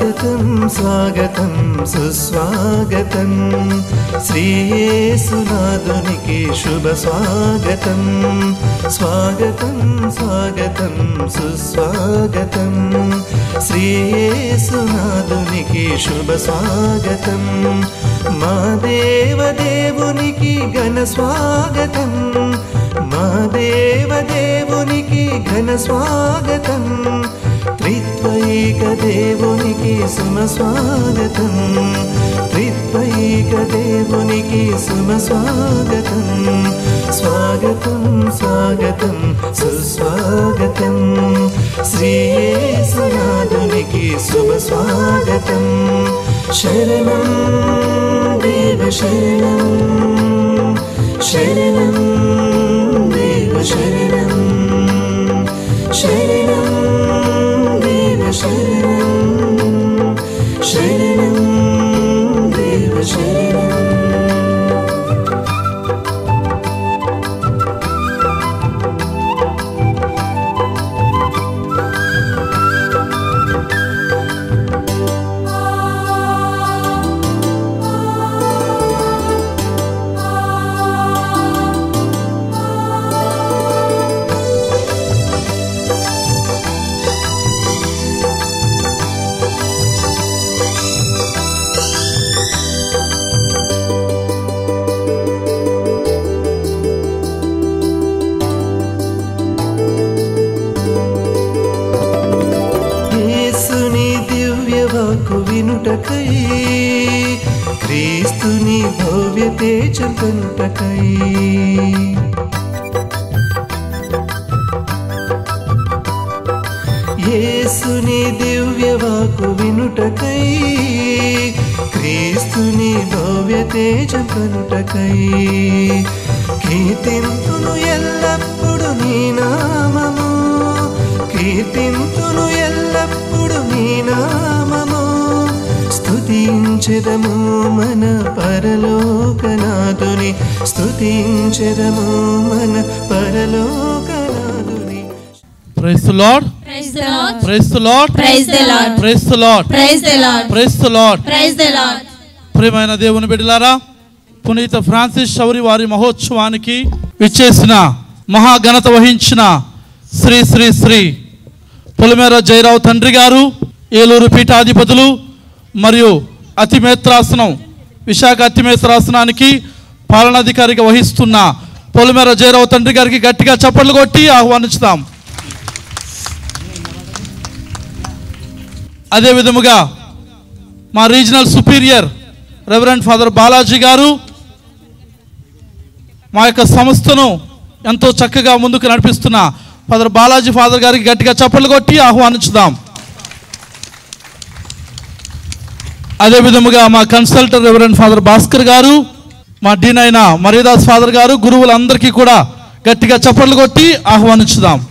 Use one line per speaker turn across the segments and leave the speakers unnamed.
స్వాగతం స్వాగతం సుస్వాగతం శ్రీయేసునాథునికి శుభ స్వాగతం స్వాగతం స్వాగతం సుస్వాగతం శ్రీయేసునాథునికి శుభ స్వాగతం మా దేవదేవునికి ఘన స్వాగతం మా దేవదేవునికి ఘన స్వాగతం త్రిత్వైక దేవునికి సుమ స్వాగతం త్రిత్వైక దేవునికి సుమ స్వాగతం స్వాగతం స్వాగతం సుస్వాగతం శ్రీయేసునాథునికి శుభ స్వాగతం శరణం దేవ శరణం శరణం దేవ శరణం శరణం దేవ శరణం శరణం దేవ శరణం యేసుని దివ్యవాకు వినుటకై క్రీస్తుని భవ్య తేజం కనుటకై యేసుని దివ్యవాకు వినుటకై క్రీస్తుని భవ్య తేజం కనుటకై కీర్తింతును ఎల్లప్పుడు నీ నామము కీర్తింతును ఎల్లప్పుడు నీ నామము స్తుతించెదము మన పరలోకనాథుని స్తుతించెదము మన పరలోకనాథుని
praise the Lord
Praise the Lord.
Praise the Lord
Praise the Lord.
Praise the Lord
Praise the Lord.
Praise the Lord
Praise the Lord.
ప్రియమైన దేవుని బిడ్డలారా పునీత ఫ్రాన్సిస్ శౌరి వారి మహోత్సవానికి విచ్చేసిన మహాఘనత వహించిన శ్రీ శ్రీ శ్రీ పొలిమేర జయరావు తండ్రి గారు ఏలూరు పీఠాధిపతులు మరియు అతిమేత్రాసనం విశాఖ అతిమేత్రాసనానికి పాలనాధికారిగా వహిస్తున్న పొలిమేర జయరావు తండ్రి గారికి గట్టిగా చప్పట్లు కొట్టి ఆహ్వానిస్తాం అదే విధముగా మా regional superior reverend father Balaji గారు మా యొక్క సంస్థను ఎంతో చక్కగా ముందుకు నడిపిస్తున్న ఫాదర్ బాలాజీ ఫాదర్ గారికి గట్టిగా చప్పట్లు కొట్టి ఆహ్వానించుదాం అదే విధముగా మా కన్సల్టెంట్ రెవరెంట్ ఫాదర్ భాస్కర్ గారు మా డీన్ అయిన మర్యాదాస్ ఫాదర్ గారు గురువులందరికీ కూడా గట్టిగా చప్పట్లు కొట్టి ఆహ్వానించుదాం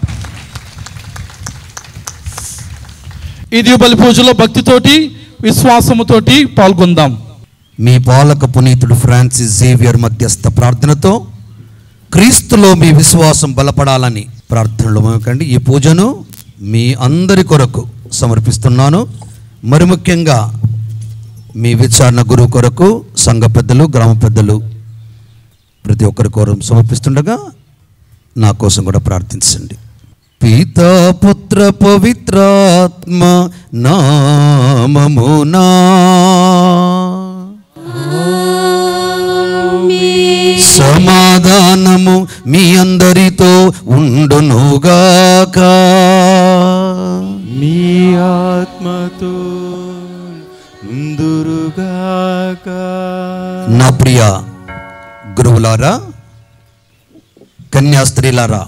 ఈ దీపావళి పూజలో భక్తితోటి విశ్వాసముతోటి పాల్గొందాం
మీ పాలక పునీతుడు ఫ్రాన్సిస్ జేవియర్ మధ్యస్థ ప్రార్థనతో క్రీస్తులో మీ విశ్వాసం బలపడాలని ప్రార్థనలు మోకండి ఈ పూజను మీ అందరి కొరకు సమర్పిస్తున్నాను మరి ముఖ్యంగా మీ విచారణ గురువు కొరకు సంఘ పెద్దలు గ్రామ పెద్దలు ప్రతి ఒక్కరి కొరకు సమర్పిస్తుండగా నా కోసం కూడా ప్రార్థించండి పితా పుత్ర పవిత్రాత్మ నామమునా సమాధానము మీ అందరితో ఉండునుగాక
మీ ఆత్మతో ఉందురుగాక
నా ప్రియ గురువులారా కన్యాస్త్రీలారా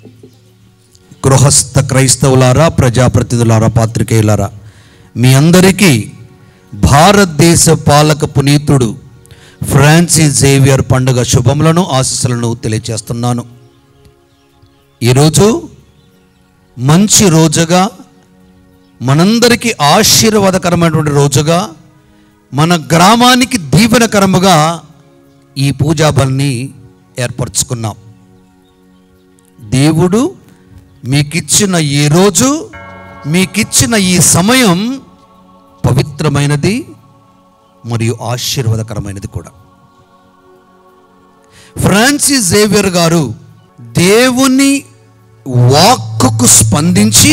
గృహస్థ క్రైస్తవులారా ప్రజాప్రతినిధులారా పాత్రికేయులారా మీ అందరికీ భారతదేశ పాలక పునీతుడు ఫ్రాన్సిస్ జేవియర్ పండుగ శుభములను ఆశీస్సులను తెలియజేస్తున్నాను ఈరోజు మంచి రోజుగా మనందరికీ ఆశీర్వాదకరమైనటువంటి రోజుగా మన గ్రామానికి దీవెనకరముగా ఈ పూజా బలిని ఏర్పరచుకున్నాం దేవుడు మీకిచ్చిన ఈ రోజు మీకిచ్చిన ఈ సమయం పవిత్రమైనది మరియు ఆశీర్వాదకరమైనది కూడా ఫ్రాన్సిస్ జేవియర్ గారు దేవుని వాక్కుకు స్పందించి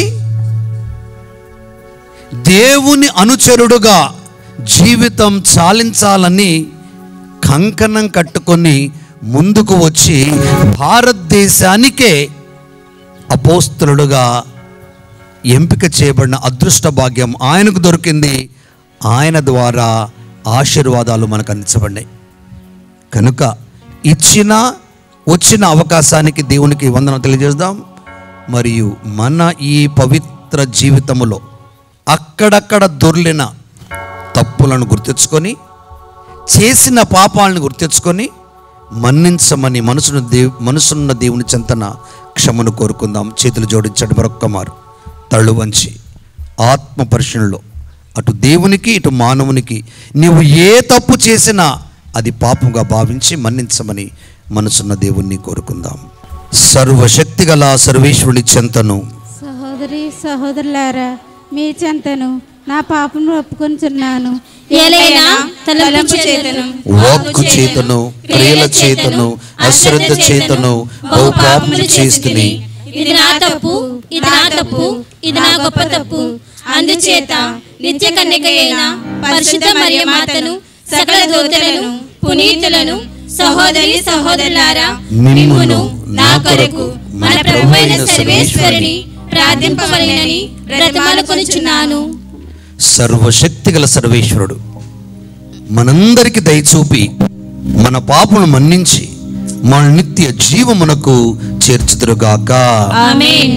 దేవుని అనుచరుడుగా జీవితం చాలించాలని కంకణం కట్టుకొని ముందుకు వచ్చి భారతదేశానికే అపోస్తులుడుగా ఎంపిక చేయబడిన అదృష్ట భాగ్యం ఆయనకు దొరికింది ఆయన ద్వారా ఆశీర్వాదాలు మనకు అందించబడినాయి కనుక ఇచ్చిన వచ్చిన అవకాశానికి దేవునికి వందనం తెలియజేద్దాం మరియు మన ఈ పవిత్ర జీవితములో అక్కడక్కడ దొర్లిన తప్పులను గుర్తించుకొని చేసిన పాపాలను గుర్తించుకొని మన్నించమని మనసును దేవు మనసున్న దేవుని చెంతన క్షమను కోరుకుందాం చేతులు జోడించండి మరొక్క మారు తళ్ళు వంచి ఆత్మ పరిశీలనలో అటు దేవునికి ఇటు మానవునికి నీవు ఏ తప్పు చేసినా అది పాపంగా భావించి మన్నించమని మనసున్న దేవుణ్ణి కోరుకుందాం సర్వశక్తిగల సర్వేశ్వరుని చెంతను
సహోదరి సహోదరులారా మీ చెంతను నా పాపను ఒప్పుకొనిచున్నాను
ఏలైనా తలంపు చేతను
వాక్కు చేతను క్రియల చేతను అశ్రద్ధ చేతను బహు పాపములు చేస్తుని
ఇది నా తప్పు ఇది నా తప్పు ఇది నా గొప్ప తప్పు అందుచేత నిత్య కన్యక అయిన పరిశుద్ధ మరియ మాతను సకల దూతలను పునీతులను సహోదరి సహోదరులారా మిమ్మును నా కొరకు మన ప్రభు అయిన సర్వేశ్వరుని ప్రార్థింపవలెనని బ్రతమాలుకొనుచున్నాను
సర్వశక్తిగల సర్వేశ్వరుడు మనందరికి దయచూపి మన పాపను మన్నించి మన నిత్య జీవమునకు చేర్చుదురుగాక
ఆమేన్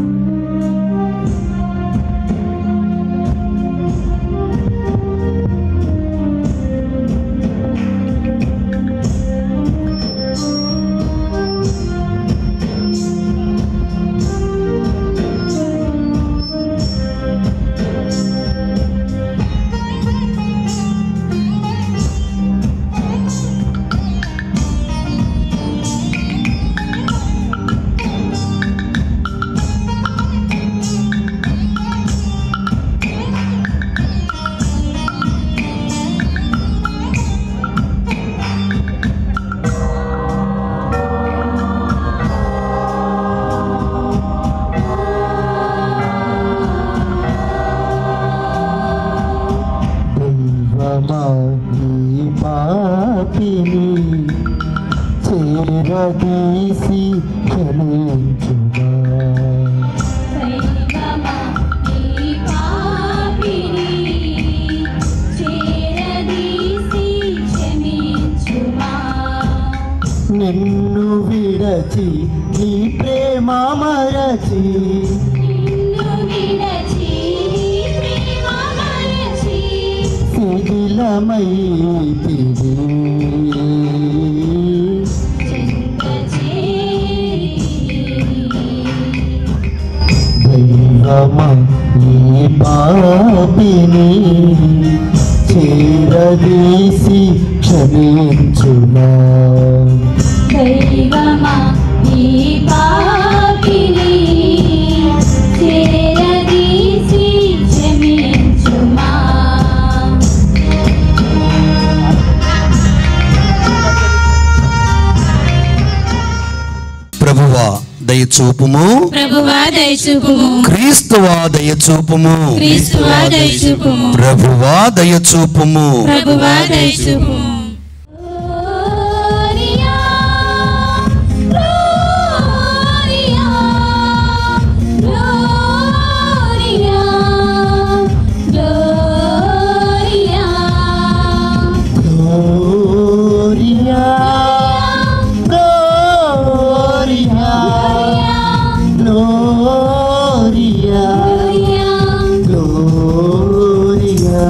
దైవమా నీ పాపిని చేరదీసి క్షమించుమా నిన్ను విడచి నీ ప్రేమ మరచి శిథిలమై దైవమా నీ పాపిని చేరదీసి క్షమించుమా
దైవమా ఈ పాపిని చేరదీసి క్షమించుమా
ప్రభువా దయచూపుము
ప్రభువా దయచూపుము
క్రీస్తువా దయచూపుము
క్రీస్తువా దయచూపుము
ప్రభువా దయచూపుము
ప్రభువా దయచూపుము
Gloria, Gloria, Gloria, Gloria.
Gloria, Gloria, Gloria, Gloria.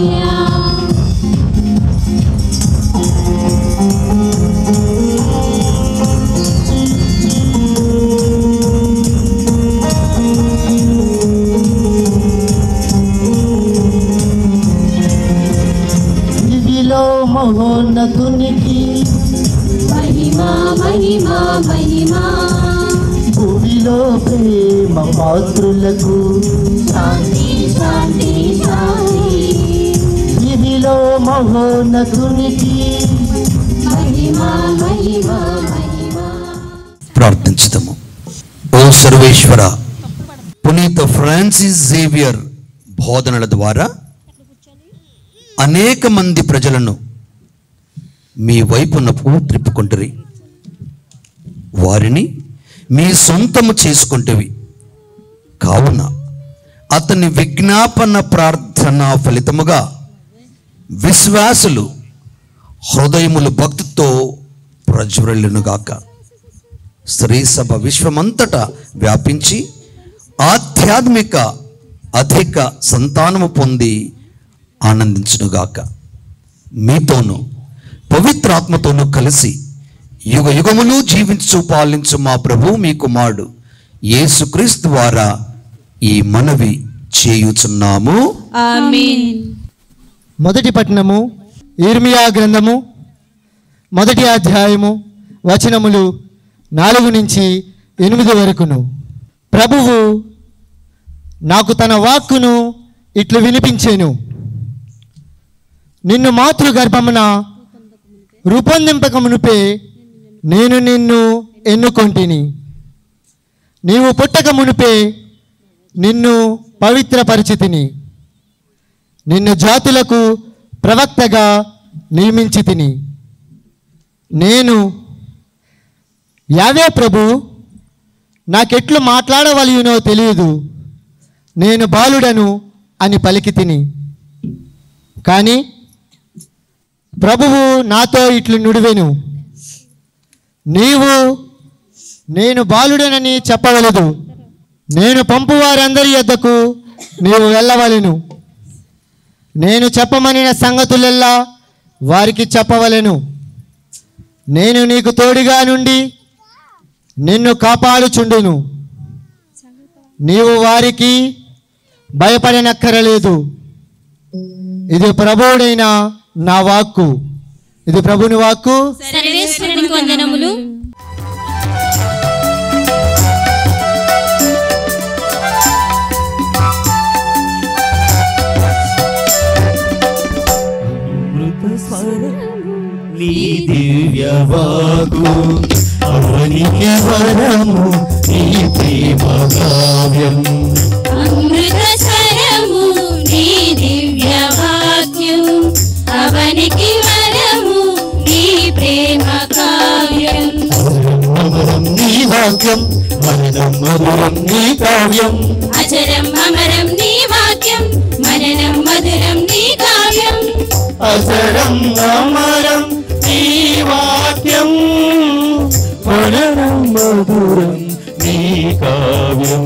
ఇదిలో మహోన్నతునికి
మహిమా మహిమా మహిమా
భూమిలో ప్రేమ పాత్రులకు
శాంతి శాంతి శాంతి
దివిలో మహోన్నతునికి
మహిమా మహిమా మహిమా
ప్రార్థించుదాము ఓ సర్వేశ్వర పునీత ఫ్రాన్సిస్ జేవియర్ బోధనల ద్వారా అనేక మంది ప్రజలను మీ వైపునకు త్రిప్పుకుంటురి వారిని మీ సొంతము చేసుకుంటేవి కావున అతని విజ్ఞాపన ప్రార్థన ఫలితముగా విశ్వాసులు హృదయములు భక్తితో ప్రజ్వరులునుగాక స్త్రీ సభ విశ్వమంతటా వ్యాపించి ఆధ్యాత్మిక అధిక సంతానము పొంది ఆనందించునుగాక మీతోనూ పవిత్రాత్మతోనూ కలిసి యుగ యుగములు జీవించు పాలించు మా ప్రభు మీ కుమారుడు యేసుక్రీస్తు ద్వారా ఈ మనవి చేయుచున్నాము
ఆమేన్
మొదటి పట్టణము ఇర్మియా గ్రంథము మొదటి అధ్యాయము వచనములు నాలుగు నుంచి ఎనిమిది వరకును ప్రభువు నాకు తన వాక్కును ఇట్లు వినిపించాను నిన్ను మాతృగర్భమున రూపొందింపక మునుపే నేను నిన్ను ఎన్నుకొంటిని నీవు పుట్టక మునుపే నిన్ను పవిత్రపరిచితిని నిన్ను జాతులకు ప్రవక్తగా నియమించి తిని నేను యావే ప్రభు నాకెట్లు మాట్లాడవలయునో తెలియదు నేను బాలుడను అని పలికి తిని కానీ ప్రభువు నాతో ఇట్లు నుడివెను నీవు నేను బాలుడనని చెప్పవలదు నేను పంపు వారందరి యొద్దకు నీవు వెళ్ళవలెను నేను చెప్పమనిన సంగతులెల్లా వారికి చెప్పవలెను నేను నీకు తోడుగా నుండి నిన్ను కాపాడుచుండును నీవు వారికి భయపడనక్కరలేదు ఇది ప్రభువుడైన నా వాక్కు ఇది ప్రభుని వాక్కు
సర్వేశ్వరునికి వందనములు
నీ దివ్యవాగు అవనికి వరము నీ ప్రేమ కావ్యం
అమృత స్వరము నీ దివ్య వాక్యం అవనికి వరము నీ ప్రేమ కావ్యం
అమరం నీ వాక్యం మరణం మధురం నీ కావ్యం
అచరం అమరం నీ వాక్యం మననం మధురం నీ కావ్యం
అసరం అమరం నీ వాక్యం మరణం మధురం నీ కావ్యం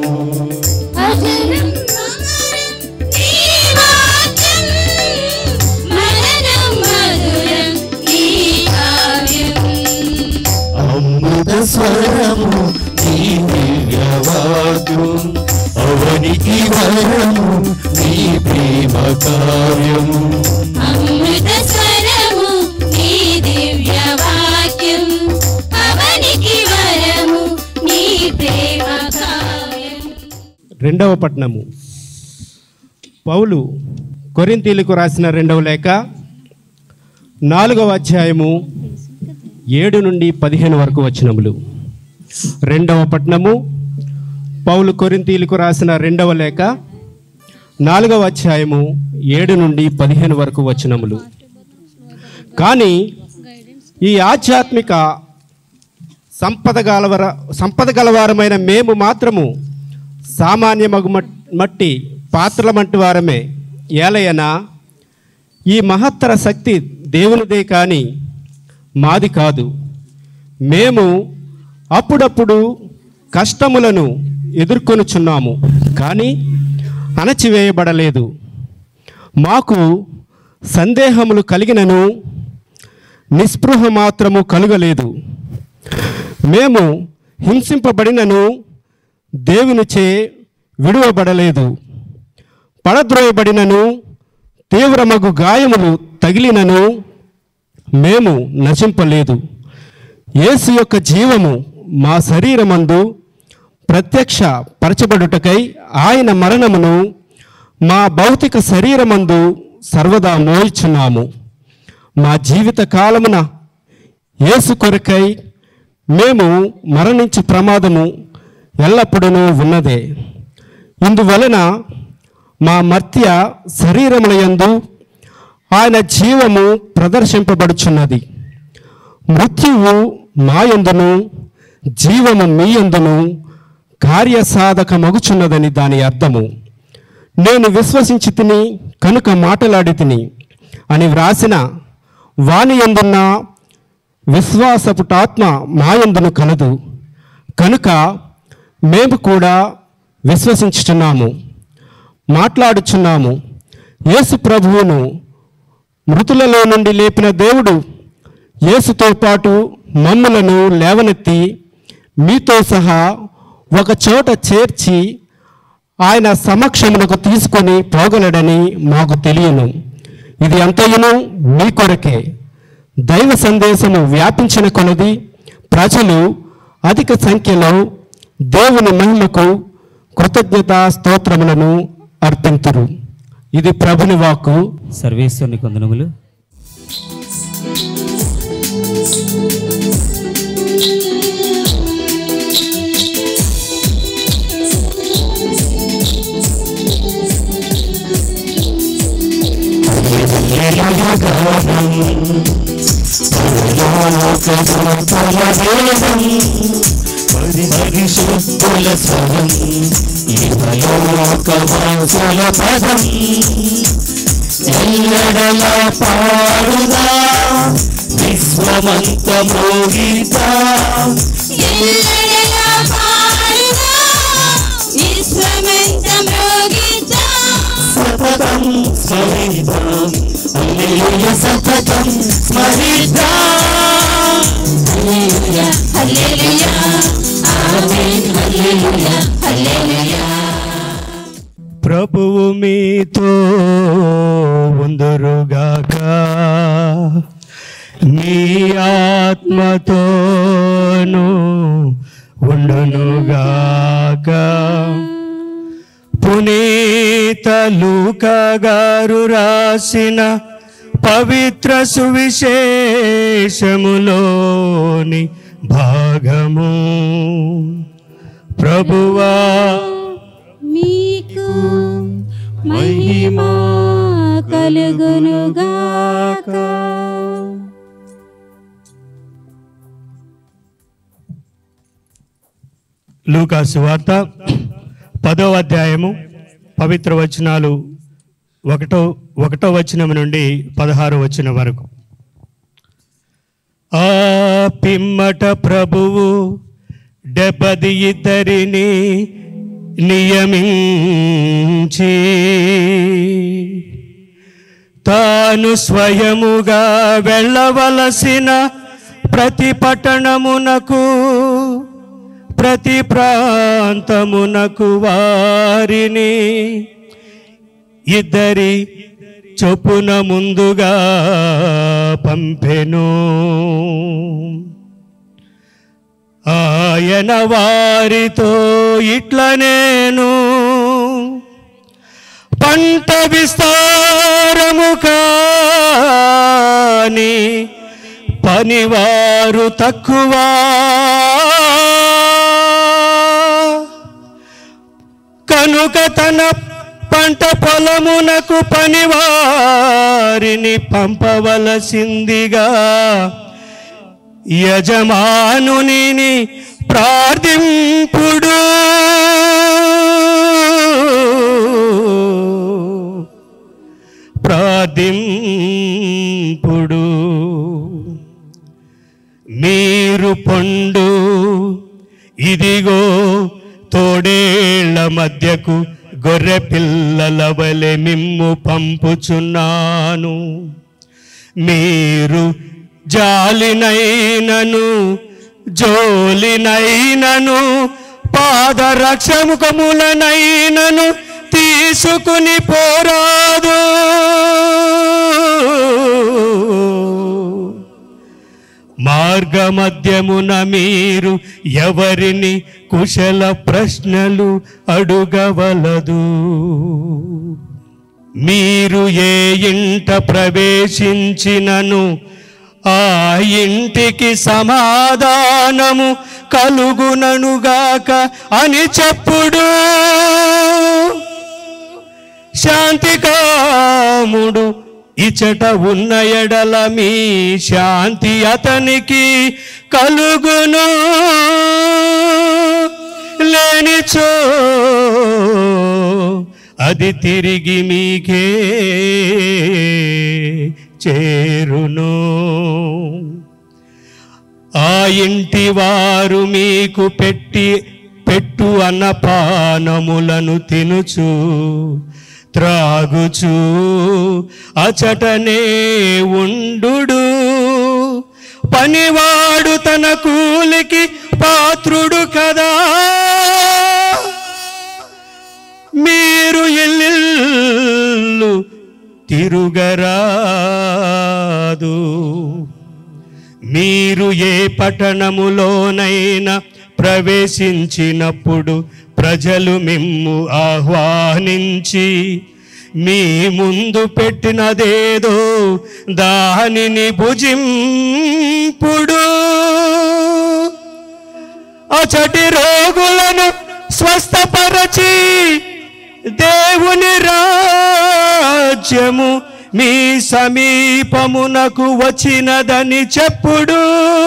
అచరం అమరం నీ వాక్యం మననం మధురం నీ కావ్యం
అమృత స్వరము నీ దివ్యవాక్యం అవనికి వరము నీ ప్రేమ కావ్యము
అమృత స్వరము నీ దివ్య వాక్యం అవనికి వరము నీ ప్రేమ కావ్యం
రెండవ పట్టణము పౌలు కొరింతీలకు రాసిన రెండవ లేఖ నాలుగవ అధ్యాయము ఏడు నుండి పదిహేను వరకు వచనములు రెండవ పట్టణము పౌలు కొరింతీలకు రాసిన రెండవ లేఖ నాలుగవ అధ్యాయము ఏడు నుండి పదిహేను వరకు వచనములు కానీ ఈ ఆధ్యాత్మిక సంపద గలవర సంపద గలవారమైన మేము మాత్రము సామాన్య మగు మట్టి పాత్రల మట్టి వారమే ఏలయనా ఈ మహత్తర శక్తి దేవునిదే కానీ మాది కాదు మేము అప్పుడప్పుడు కష్టములను ఎదుర్కొనుచున్నాము కానీ అణచివేయబడలేదు మాకు సందేహములు కలిగినను నిస్పృహ మాత్రము కలుగలేదు మేము హింసింపబడినను దేవునిచే విడువబడలేదు పడద్రోయబడినను తీవ్రమగు గాయములు తగిలినను మేము నశింపలేదు యేసు యొక్క జీవము మా శరీరమందు ప్రత్యక్ష పరచబడుటకై ఆయన మరణమును మా భౌతిక శరీరమందు సర్వదా మోయిచున్నాము మా జీవిత కాలమున యేసు కొరకై మేము మరణించు ప్రమాదము ఎల్లప్పుడూ ఉన్నదే ఇందువలన మా మర్త్య శరీరములయందు ఆయన జీవము ప్రదర్శింపబడుచున్నది మృత్యువు మాయందును జీవము మీయందును కార్యసాధక మగుచున్నదని దాని అర్థము నేను విశ్వసించి తిని కనుక మాటలాడి తిని అని వ్రాసిన వాని ఎందున్న విశ్వాసపుటాత్మ మాయందును కలదు కనుక మేము కూడా విశ్వసించుచున్నాము మాట్లాడుచున్నాము యేసు ప్రభువును మృతులలో నుండి లేపిన దేవుడు యేసుతో పాటు మమ్ములను లేవనెత్తి మీతో సహా ఒక చోట చేర్చి ఆయన సమక్షమునకు తీసుకొని పోగలడని మాకు తెలియను ఇది అంతయును మీ కొరకే దైవ సందేశము వ్యాపించిన కొలది ప్రజలు అధిక సంఖ్యలో దేవుని మహిమకు కృతజ్ఞత స్తోత్రములను అర్పింతురు ఇది ప్రభుని వాక్కు
సర్వేశ్వరుని కొందనములు
పరిశుద్ధుల స్వరం ఇహలోకవాసుల పదం ఎల్లడల పాడుదా విశ్వమంత మోగితా
ఎల్లడలా పాడుదా, విశ్వమంత మ్రోగిద్దా.
సతతం స్మరిద్దాం హల్లెలూయా సతతం స్మరిద్దాం హల్లెలూయా హల్లెలూయా ఆమేన్ హల్లెలూయా హల్లెలూయా
ప్రభువు మీతో ఉందరుగాక మీ ఆత్మతోను ఉండునుగాక పునీత లూకా గారు రాసిన పవిత్ర సువిశేషములోని భాగము ప్రభువా
మీకు మహిమ కలుగునుగాక
లూకాసు వార్త పదో అధ్యాయము పవిత్ర వచనాలు ఒకటో ఒకటో వచనం నుండి పదహారు వచనం వరకు ఆ పిమ్మట ప్రభువు డెబ్బది ఇద్దరిని నియమించి తాను స్వయముగా వెళ్ళవలసిన ప్రతి పట్టణమునకు ప్రతి ప్రాంతమునకు వారిని ఇద్దరి చొప్పున ముందుగా పంపెను ఆయన వారితో ఇట్ల నేను పంట విస్తారము కాని పనివారు తక్కువ కనుక తన పంట పొలమునకు పనివారిని పంపవలసిందిగా యజమానుని ప్రార్థింపుడు ప్రార్థింపుడు మీరు పొండు ఇదిగో తోడేళ్ల మధ్యకు గొర్రె పిల్లల వలె మిమ్ము పంపుచున్నాను మీరు జాలినైనను జోలినైనను పాదరక్షముఖములనైనను తీసుకుని పోరాదు మార్గమధ్యమున మీరు ఎవరిని కుశల ప్రశ్నలు అడుగవలదు మీరు ఏ ఇంట ప్రవేశించినను ఆ ఇంటికి సమాధానము కలుగుననుగాక అని చెప్పుడు శాంతి కాముడు ఇచట ఉన్న ఎడల మీ శాంతి అతనికి కలుగును లేనిచో అది తిరిగి మీకే చేరును ఆ ఇంటి వారు మీకు పెట్టి పెట్టు అన్నపానములను తినుచు త్రాగుచు అచటనే ఉండు పనివాడు తన కూలికి పాత్రుడు కదా మీరు ఇల్లు తిరుగరాదు మీరు ఏ పట్టణములోనైనా ప్రవేశించినప్పుడు ప్రజలు మిమ్ము ఆహ్వానించి మీ ముందు పెట్టినదేదో దానిని భుజింపుడు అచటి రోగులను స్వస్థపరచి దేవుని రాజ్యము మీ సమీపమునకు వచ్చినదని చెప్పుడు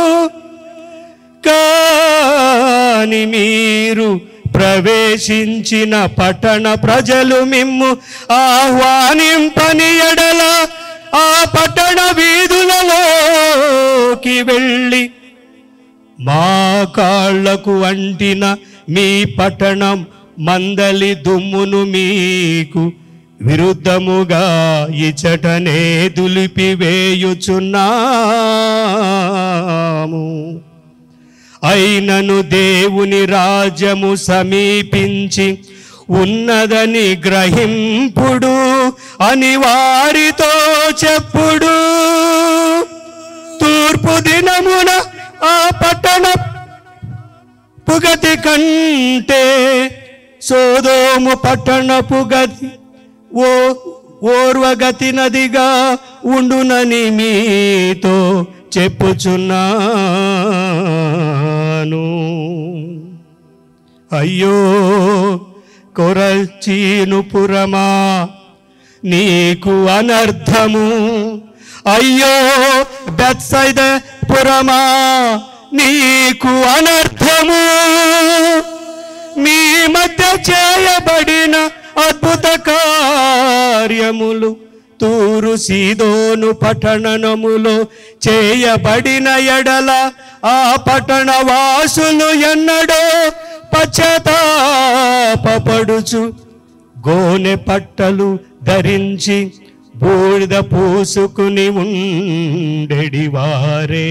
కాని మీరు ప్రవేశించిన పట్టణ ప్రజలు మిమ్ము ఆహ్వానింపని ఎడల ఆ పట్టణ వీధులలోకి వెళ్ళి మా కాళ్లకు అంటిన మీ పట్టణం మందలి దుమ్మును మీకు విరుద్ధముగా ఇచటనే దులిపివేయుచున్నాము అయినను దేవుని రాజ్యము సమీపించి ఉన్నదని గ్రహింపుడు అని వారితో చెప్పుడు తూర్పు దినమున ఆ పట్టణ పుగతి కంటే సోదోము పట్టణపు గతి ఓ ఓర్వగతి నదిగా ఉండునని మీతో చెప్పుచున్నాను అయ్యో కొరచీను పురమా నీకు అనర్థము అయ్యో బెత్సైద పురమా నీకు అనర్థము మీ మధ్య చేయబడిన అద్భుత కార్యములు తూరు సీదోను పట్టణములో చేయబడిన ఎడల ఆ పట్టణ వాసులు ఎన్నడో పశ్చాత్తాపడుచు గోనె పట్టలు ధరించి బూడిద పూసుకుని ఉండెడివారే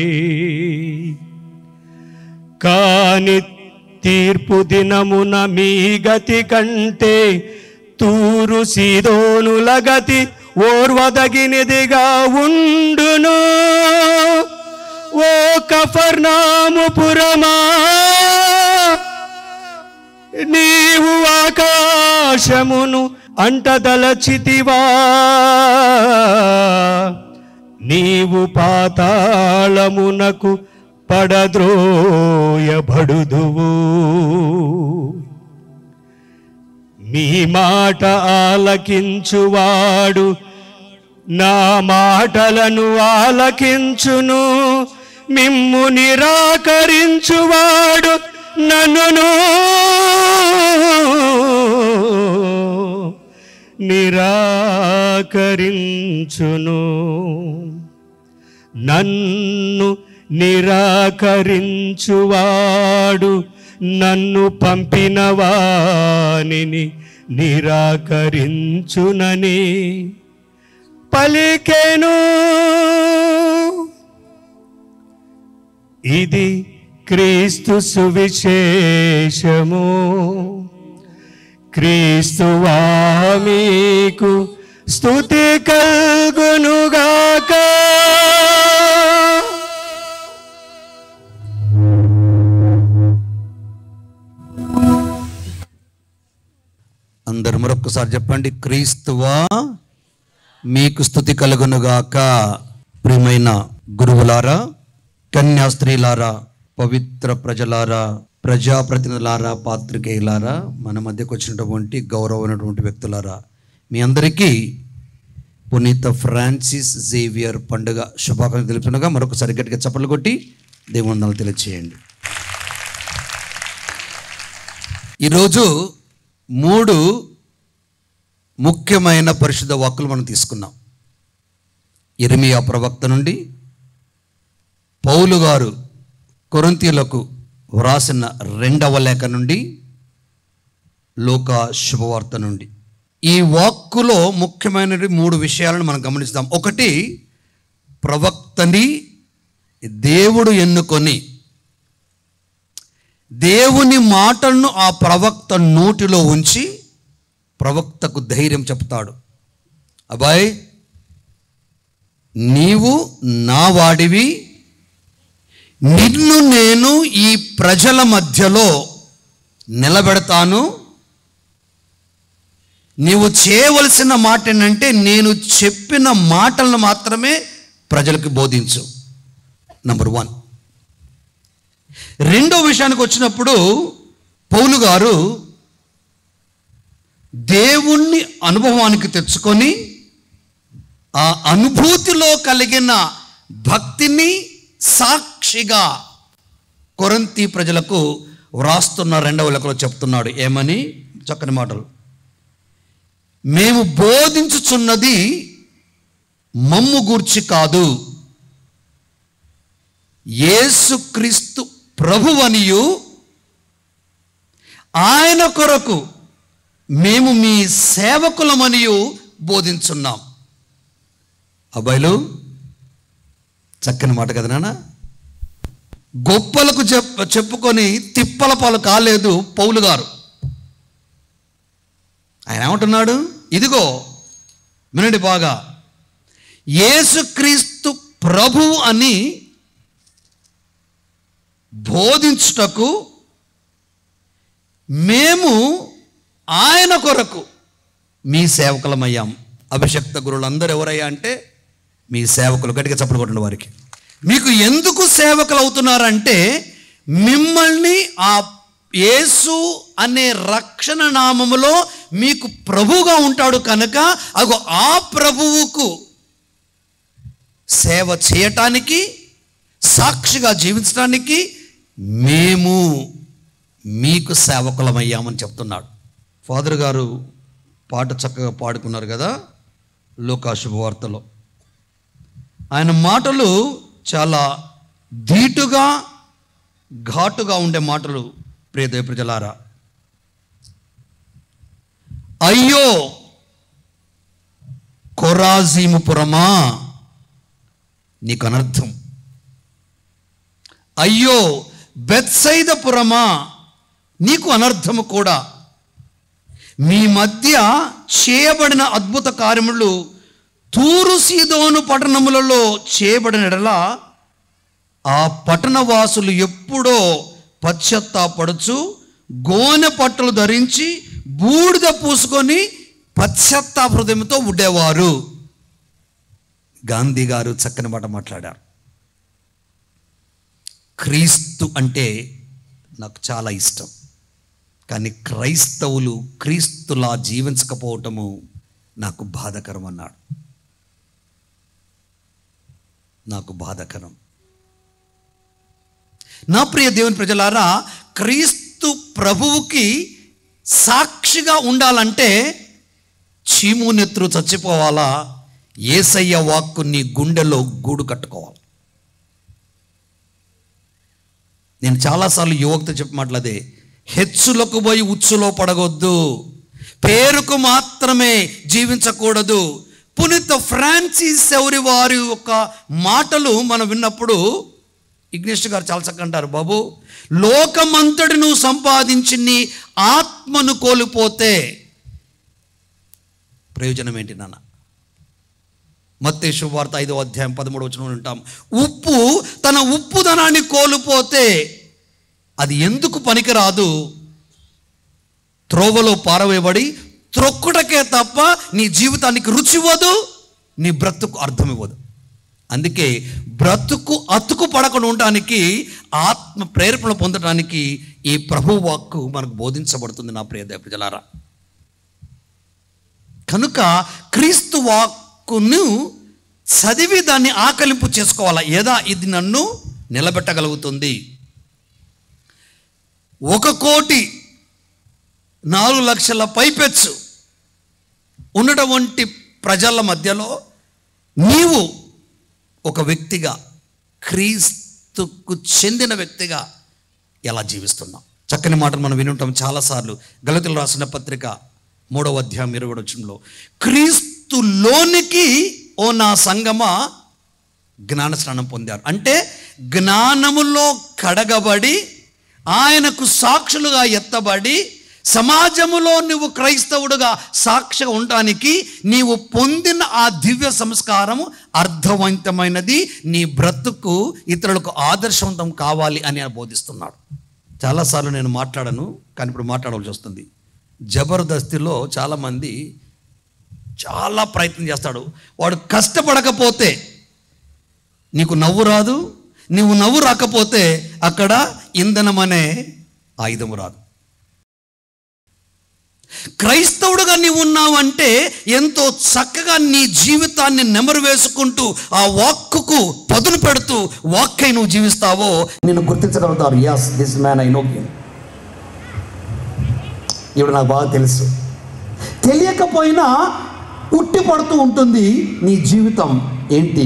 కాని తీర్పు దినమున మీ గతి కంటే తూరు సీదోనుల గతి ఓర్వదగినదిగా ఉండును ఓ కఫర్నాము పురమా నీవు ఆకాశమును అంటదలచితివా నీవు పాతాళమునకు పడద్రోయబడుదువు మీ మాట ఆలకించువాడు నా మాటలను ఆలకించును మిమ్ము నిరాకరించువాడు నన్నును నిరాకరించును నన్ను నిరాకరించువాడు నన్ను పంపిన వానిని నిరాకరించునని పలికెను ఇది క్రీస్తు సువిశేషము క్రీస్తువా మీకు స్తుతి కల్గునుగాక
అందరు మరొకసారి చెప్పండి క్రీస్తువా మీకు స్థుతి కలుగునుగాక ప్రియమైన గురువులారా కన్యా స్త్రీలారా పవిత్ర ప్రజలారా ప్రజాప్రతినిధులారా పాత్రికేయులారా మన మధ్యకు వచ్చినటువంటి గౌరవమైనటువంటి వ్యక్తులారా మీ అందరికీ పునీత ఫ్రాన్సిస్ జేవియర్ పండుగ శుభాకాంక్షలు తెలుపునగా మరొకసారి గట్టిగా చప్పలు కొట్టి దేవుందాలు తెలియచేయండి ఈరోజు మూడు ముఖ్యమైన పరిశుద్ధ వాక్కులు మనం తీసుకున్నాం ఇరిమియా ప్రవక్త నుండి పౌలు గారు కొరంతీలకు వ్రాసిన రెండవ లేఖ నుండి లోక శుభవార్త నుండి ఈ వాక్కులో ముఖ్యమైనవి మూడు విషయాలను మనం గమనిస్తాం ఒకటి ప్రవక్తని దేవుడు ఎన్నుకొని దేవుని మాటలను ఆ ప్రవక్త నోటిలో ఉంచి ప్రవక్తకు ధైర్యం చెప్తాడు అబ్బాయ్ నీవు నా వాడివి నిన్ను నేను ఈ ప్రజల మధ్యలో నిలబెడతాను నీవు చేయవలసిన మాట ఏంటంటే నేను చెప్పిన మాటలను మాత్రమే ప్రజలకు బోధించు నంబర్ వన్ రెండో విషయానికి వచ్చినప్పుడు పౌలు గారు దేవుణ్ణి అనుభవానికి తెచ్చుకొని ఆ అనుభూతిలో కలిగిన భక్తిని సాక్షిగా కొరంతి ప్రజలకు వ్రాస్తున్న రెండవ లెక్కలో చెప్తున్నాడు ఏమని చక్కని మాటలు మేము బోధించుచున్నది మమ్ము గూర్చి కాదు యేసుక్రీస్తు ప్రభువనియు ఆయన కొరకు మేము మీ సేవకులమనియు బోధించున్నాం అబ్బాయిలు చక్కని మాట కదా నాన్న గొప్పలకు చెప్ చెప్పుకొని తిప్పల పాలు కాలేదు పౌలు గారు ఆయన ఏమంటున్నాడు ఇదిగో వినండి బాగా యేసుక్రీస్తు ప్రభు అని బోధించుటకు మేము ఆయన కొరకు మీ సేవకులమయ్యాం అభిషక్త గురువులందరూ ఎవరయ్యా అంటే మీ సేవకులు గట్టిగా చప్పుడు కొట్టండి వారికి మీకు ఎందుకు సేవకులు అవుతున్నారంటే మిమ్మల్ని ఆ యేసు అనే రక్షణ నామములో మీకు ప్రభువుగా ఉంటాడు కనుక అగో ఆ ప్రభువుకు సేవ చేయటానికి సాక్షిగా జీవించడానికి మేము మీకు సేవకులమయ్యామని చెప్తున్నాడు ఫాదర్ గారు పాట చక్కగా పాడుకున్నారు కదా లోకా శుభవార్తలో ఆయన మాటలు చాలా ధీటుగా ఘాటుగా ఉండే మాటలు ప్రియదేవ ప్రజలారా అయ్యో కొరాజీముపురమా నీకు అనర్థం అయ్యో బెత్సైదపురమా నీకు అనర్థము కూడా మీ మధ్య చేయబడిన అద్భుత కార్యములు తూరు సీదోను పట్టణములలో చేయబడినడలా ఆ పట్టణవాసులు ఎప్పుడో పశ్చత్తాపడుచు గోనె పట్టలు ధరించి బూడిద పూసుకొని పశ్చత్తాప హృదయంతో ఉండేవారు గాంధీ గారు చక్కని మాట మాట్లాడారు క్రీస్తు అంటే నాకు చాలా ఇష్టం కానీ క్రైస్తవులు క్రీస్తులా జీవించకపోవటము నాకు బాధకరం అన్నాడు నాకు బాధకరం నా ప్రియ దేవుని ప్రజలారా క్రీస్తు ప్రభువుకి సాక్షిగా ఉండాలంటే చీము నెత్రు చచ్చిపోవాలా ఏసయ్య వాక్కు నీ గుండెలో గూడు కట్టుకోవాలి నేను చాలాసార్లు యువక్తో చెప్పి మాట్లాదే హెచ్చులకు పోయి ఉచ్చులో పడగొద్దు పేరుకు మాత్రమే జీవించకూడదు పునీత ఫ్రాన్సిస్ ఎవరి వారి యొక్క మాటలు మనం విన్నప్పుడు ఇగ్నేష్ గారు చాలా చక్కగా అంటారు బాబు లోకమంతటి నువ్వు సంపాదించి నీ ఆత్మను కోల్పోతే ప్రయోజనం ఏంటి నాన్న మత్తే శుభవార్త ఐదో అధ్యాయం పదమూడు వచ్చిన ఉంటాం ఉప్పు తన ఉప్పుదనాన్ని కోల్పోతే అది ఎందుకు పనికిరాదు త్రోవలో పారవేయబడి త్రొక్కుటకే తప్ప నీ జీవితానికి రుచి ఇవ్వదు నీ బ్రతుకు అర్థం ఇవ్వదు అందుకే బ్రతుకు అతుకు పడకుండా ఉండటానికి ఆత్మ ప్రేరేపణ పొందడానికి ఈ ప్రభు వాక్కు మనకు బోధించబడుతుంది నా ప్రియ దేవ ప్రజలారా కనుక క్రీస్తు వాక్కును చదివి దాన్ని ఆకలింపు చేసుకోవాలా ఏదా ఇది నన్ను నిలబెట్టగలుగుతుంది ఒక కోటి నాలుగు లక్షల పైపెచ్చు ఉన్నటువంటి ప్రజల మధ్యలో నీవు ఒక వ్యక్తిగా క్రీస్తుకు చెందిన వ్యక్తిగా ఎలా జీవిస్తున్నాం చక్కని మాటలు మనం వినుంటాం చాలాసార్లు గలతులు రాసిన పత్రిక మూడవ అధ్యాయం ఇరవై వచ్చంలో క్రీస్తులోనికి ఓ నా సంగమ జ్ఞాన స్నానం పొందారు అంటే జ్ఞానములో కడగబడి ఆయనకు సాక్షులుగా ఎత్తబడి సమాజములో నువ్వు క్రైస్తవుడుగా సాక్షిగా ఉండటానికి నీవు పొందిన ఆ దివ్య సంస్కారము అర్థవంతమైనది నీ బ్రతుకు ఇతరులకు ఆదర్శవంతం కావాలి అని ఆయన బోధిస్తున్నాడు చాలాసార్లు నేను మాట్లాడను కానీ ఇప్పుడు మాట్లాడవలసి వస్తుంది జబర్దస్తిలో చాలామంది చాలా ప్రయత్నం చేస్తాడు వాడు కష్టపడకపోతే నీకు నవ్వు రాదు నీవు నవ్వు రాకపోతే అక్కడ ఇంధనం అనే ఆయుధం రాదు క్రైస్తవుడుగా నీవు ఉన్నావంటే ఎంతో చక్కగా నీ జీవితాన్ని నెమరు వేసుకుంటూ ఆ వాక్కుకు పదును పెడుతూ వాక్కై నువ్వు జీవిస్తావో నేను గుర్తించగలుగుతారు as this man I know ఇప్పుడు నాకు బాగా తెలుసు తెలియకపోయినా ఉట్టి పడుతూ ఉంటుంది నీ జీవితం ఏంటి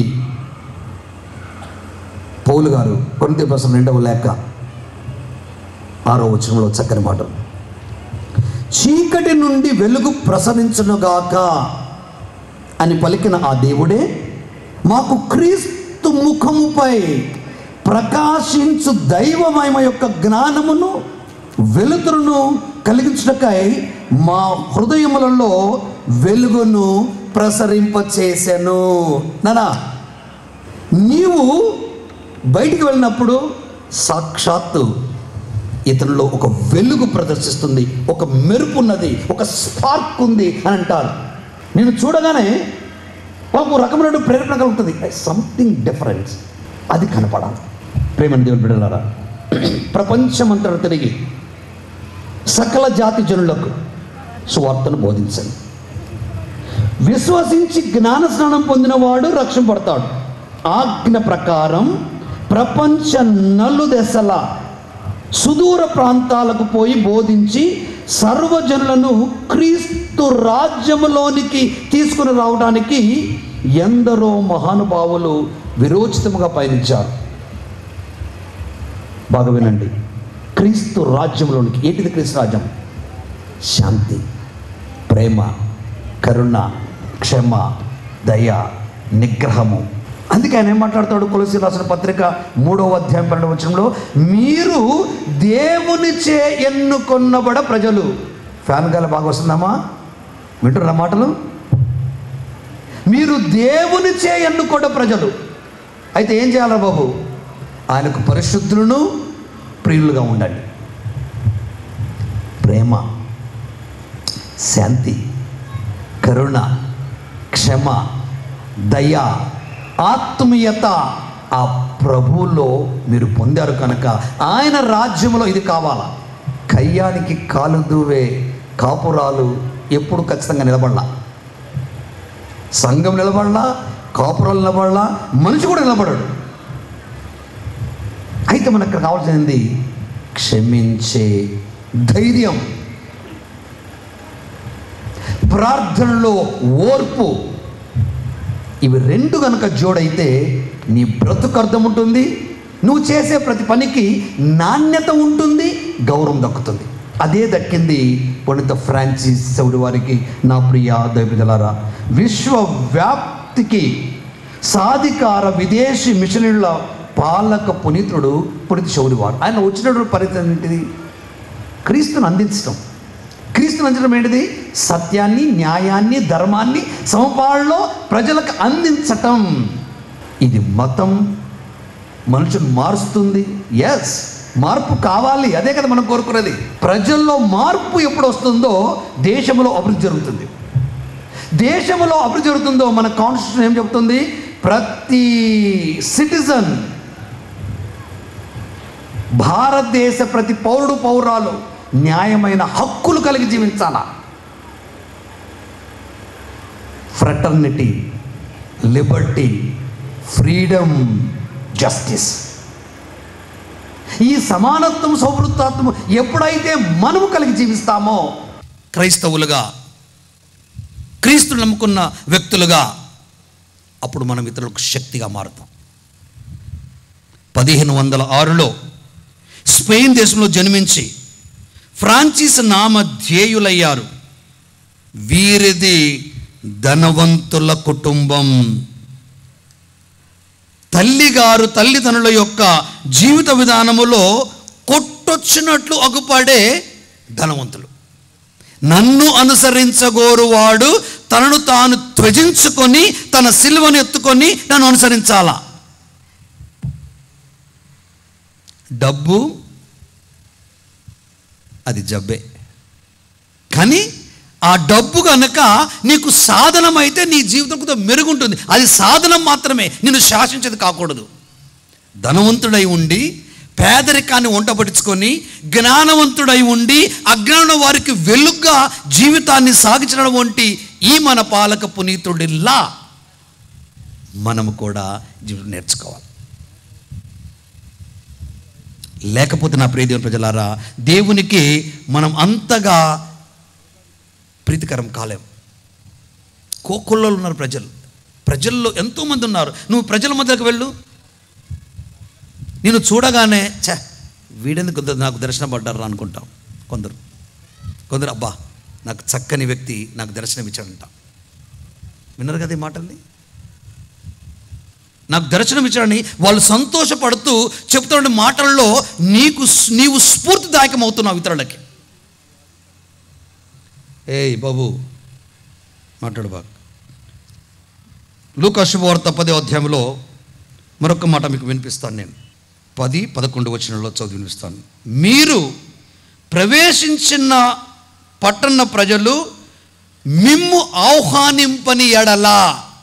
పౌలు గారు కొరింథీ పత్రిక రెండవ లేఖ ఆరో వచనంలో చక్కని మాటలు చీకటి నుండి వెలుగు ప్రసరించునుగాక అని పలికిన ఆ దేవుడే మాకు క్రీస్తు ముఖముపై ప్రకాశించు దైవమహిమ యొక్క జ్ఞానమును వెలుతురును కలిగించుటకై మా హృదయములలో వెలుగును ప్రసరింపచేసెను నానా నీవు బయటికి వెళ్ళినప్పుడు సాక్షాత్తు ఇతనిలో ఒక వెలుగు ప్రదర్శిస్తుంది ఒక మెరుపు ఉన్నది ఒక స్పార్క్ ఉంది అని అంటారు నేను చూడగానే ఒక రకమైన ప్రేరణ కలుగుతుంది సంథింగ్ డిఫరెన్స్ అది కనపడాలి ప్రేమని దేవుని బిడ్డలారా ప్రపంచమంతటా తిరిగి సకల జాతి జనులకు సువార్తను బోధించండి విశ్వసించి జ్ఞాన స్నానం పొందినవాడు రక్షింపడతాడు ఆజ్ఞ ప్రకారం ప్రపంచ నలుదెసల సుదూర ప్రాంతాలకు పోయి బోధించి సర్వజనులను క్రీస్తు రాజ్యములోనికి తీసుకుని రావడానికి ఎందరో మహానుభావులు విరోచితముగా పయనించారు బాగా వినండి క్రీస్తు రాజ్యంలోనికి ఏంటిది క్రీస్తు రాజ్యం శాంతి ప్రేమ కరుణ క్షమ దయ నిగ్రహము అందుకే ఆయన ఏం మాట్లాడతాడు కొలసి రాసిన పత్రిక మూడవ అధ్యాయం పన్నెండవ వచనంలో మీరు దేవునిచే ఎన్నుకొన్నబడ ప్రజలు ఫ్యాన్ గాలి బాగా వస్తుందమ్మా వింటున్న మాటలు మీరు దేవునిచే ఎన్నుకొన్న ప్రజలు అయితే ఏం చేయాలి బాబు ఆయనకు పరిశుద్ధులను ప్రియులుగా ఉండండి ప్రేమ శాంతి కరుణ క్షమ దయ ఆత్మీయత ఆ ప్రభువులో మీరు పొందారు కనుక ఆయన రాజ్యంలో ఇది కావాలా కయ్యానికి కాలు దూవే కాపురాలు ఎప్పుడు ఖచ్చితంగా నిలబడలా సంఘం నిలబడలా కాపురాలు నిలబడలా మనిషి కూడా నిలబడడు అయితే మనకు కావాల్సింది క్షమించే ధైర్యం ప్రార్థనలో ఓర్పు ఇవి రెండు కనుక జోడైతే నీ బ్రతుకు అర్థం ఉంటుంది నువ్వు చేసే ప్రతి పనికి నాణ్యత ఉంటుంది గౌరవం దక్కుతుంది అదే దక్కింది పండిత ఫ్రాన్సిస్ చౌరి వారికి నా ప్రియ దైవజలారా విశ్వవ్యాప్తికి సాధికార విదేశీ మిషనరీల పాలక పునీతుడు పునీత చౌరి వారు ఆయన వచ్చినటువంటి పరిస్థితి ఏంటిది క్రీస్తును అందించడం క్రీస్తుని అందించడం ఏంటిది సత్యాన్ని న్యాయాన్ని ధర్మాన్ని సమపాళ్ళలో ప్రజలకు అందించటం ఇది మతం మనుషులు మారుస్తుంది ఎస్ మార్పు కావాలి అదే కదా మనం కోరుకున్నది ప్రజల్లో మార్పు ఎప్పుడు వస్తుందో దేశంలో అభివృద్ధి జరుగుతుంది దేశంలో అభివృద్ధి జరుగుతుందో మన కాన్స్టిట్యూషన్ ఏం చెప్తుంది ప్రతి సిటిజన్ భారతదేశ ప్రతి పౌరుడు పౌరాలు న్యాయమైన హక్కులు కలిగి జీవించాలా ఫ్రటర్నిటీ లిబర్టీ ఫ్రీడమ్ జస్టిస్ ఈ సమానత్వం సౌహృత్వం ఎప్పుడైతే మనము కలిగి జీవిస్తామో క్రైస్తవులుగా క్రీస్తు నమ్ముకున్న వ్యక్తులుగా అప్పుడు మనం ఇతరులకు శక్తిగా మారుతాం పదిహేను వందల ఆరులో స్పెయిన్ దేశంలో జన్మించి ఫ్రాన్సిస్ నామ ధ్యేయులయ్యారు వీరిది ధనవంతుల కుటుంబం తల్లిగారు తల్లిదండ్రుల యొక్క జీవిత విధానములో కొట్టొచ్చినట్లు అగుపడే ధనవంతులు నన్ను అనుసరించగోరువాడు తనను తాను త్వజించుకొని తన సిలువను ఎత్తుకొని నన్ను అనుసరించాలా డబ్బు అది జబ్బే కానీ ఆ డబ్బు కనుక నీకు సాధనమైతే నీ జీవితం కొంత మెరుగుంటుంది అది సాధనం మాత్రమే నిన్ను శాసించేది కాకూడదు ధనవంతుడై ఉండి పేదరికాన్ని వంటపడుచుకొని జ్ఞానవంతుడై ఉండి అజ్ఞాన వారికి వెలుగ్గా జీవితాన్ని సాగించడం వంటి ఈ మన పాలక పునీతుడిలా మనము కూడా జీవితం నేర్చుకోవాలి లేకపోతే నా ప్రియ దేవుని ప్రజలారా దేవునికి మనం అంతగా ప్రీతికరం కాలేం కోకొల్లో ఉన్నారు ప్రజలు ప్రజల్లో ఎంతోమంది ఉన్నారు నువ్వు ప్రజల మధ్యకు వెళ్ళు నేను చూడగానే ఛ వీడెందుకు కొందరు నాకు దర్శనం పడ్డారు అనుకుంటాం కొందరు కొందరు అబ్బా నాకు చక్కని వ్యక్తి నాకు దర్శనం ఇచ్చాడంట విన్నారు కదా ఈ మాటల్ని నాకు దర్శనం ఇచ్చాడని వాళ్ళు సంతోషపడుతూ చెప్తున్న మాటల్లో నీకు నీవు స్ఫూర్తిదాయకం అవుతున్నావు ఇతరులకి ఏయ్ బాబు మాట్లాడు బాగా లూకా శుభవార్త పదే అధ్యాయంలో మరొక మాట మీకు వినిపిస్తాను నేను పది పదకొండు వచనంలో చదివి వినిపిస్తాను మీరు ప్రవేశించిన పట్టణ ప్రజలు మిమ్ము ఆహ్వానింపని ఎడలా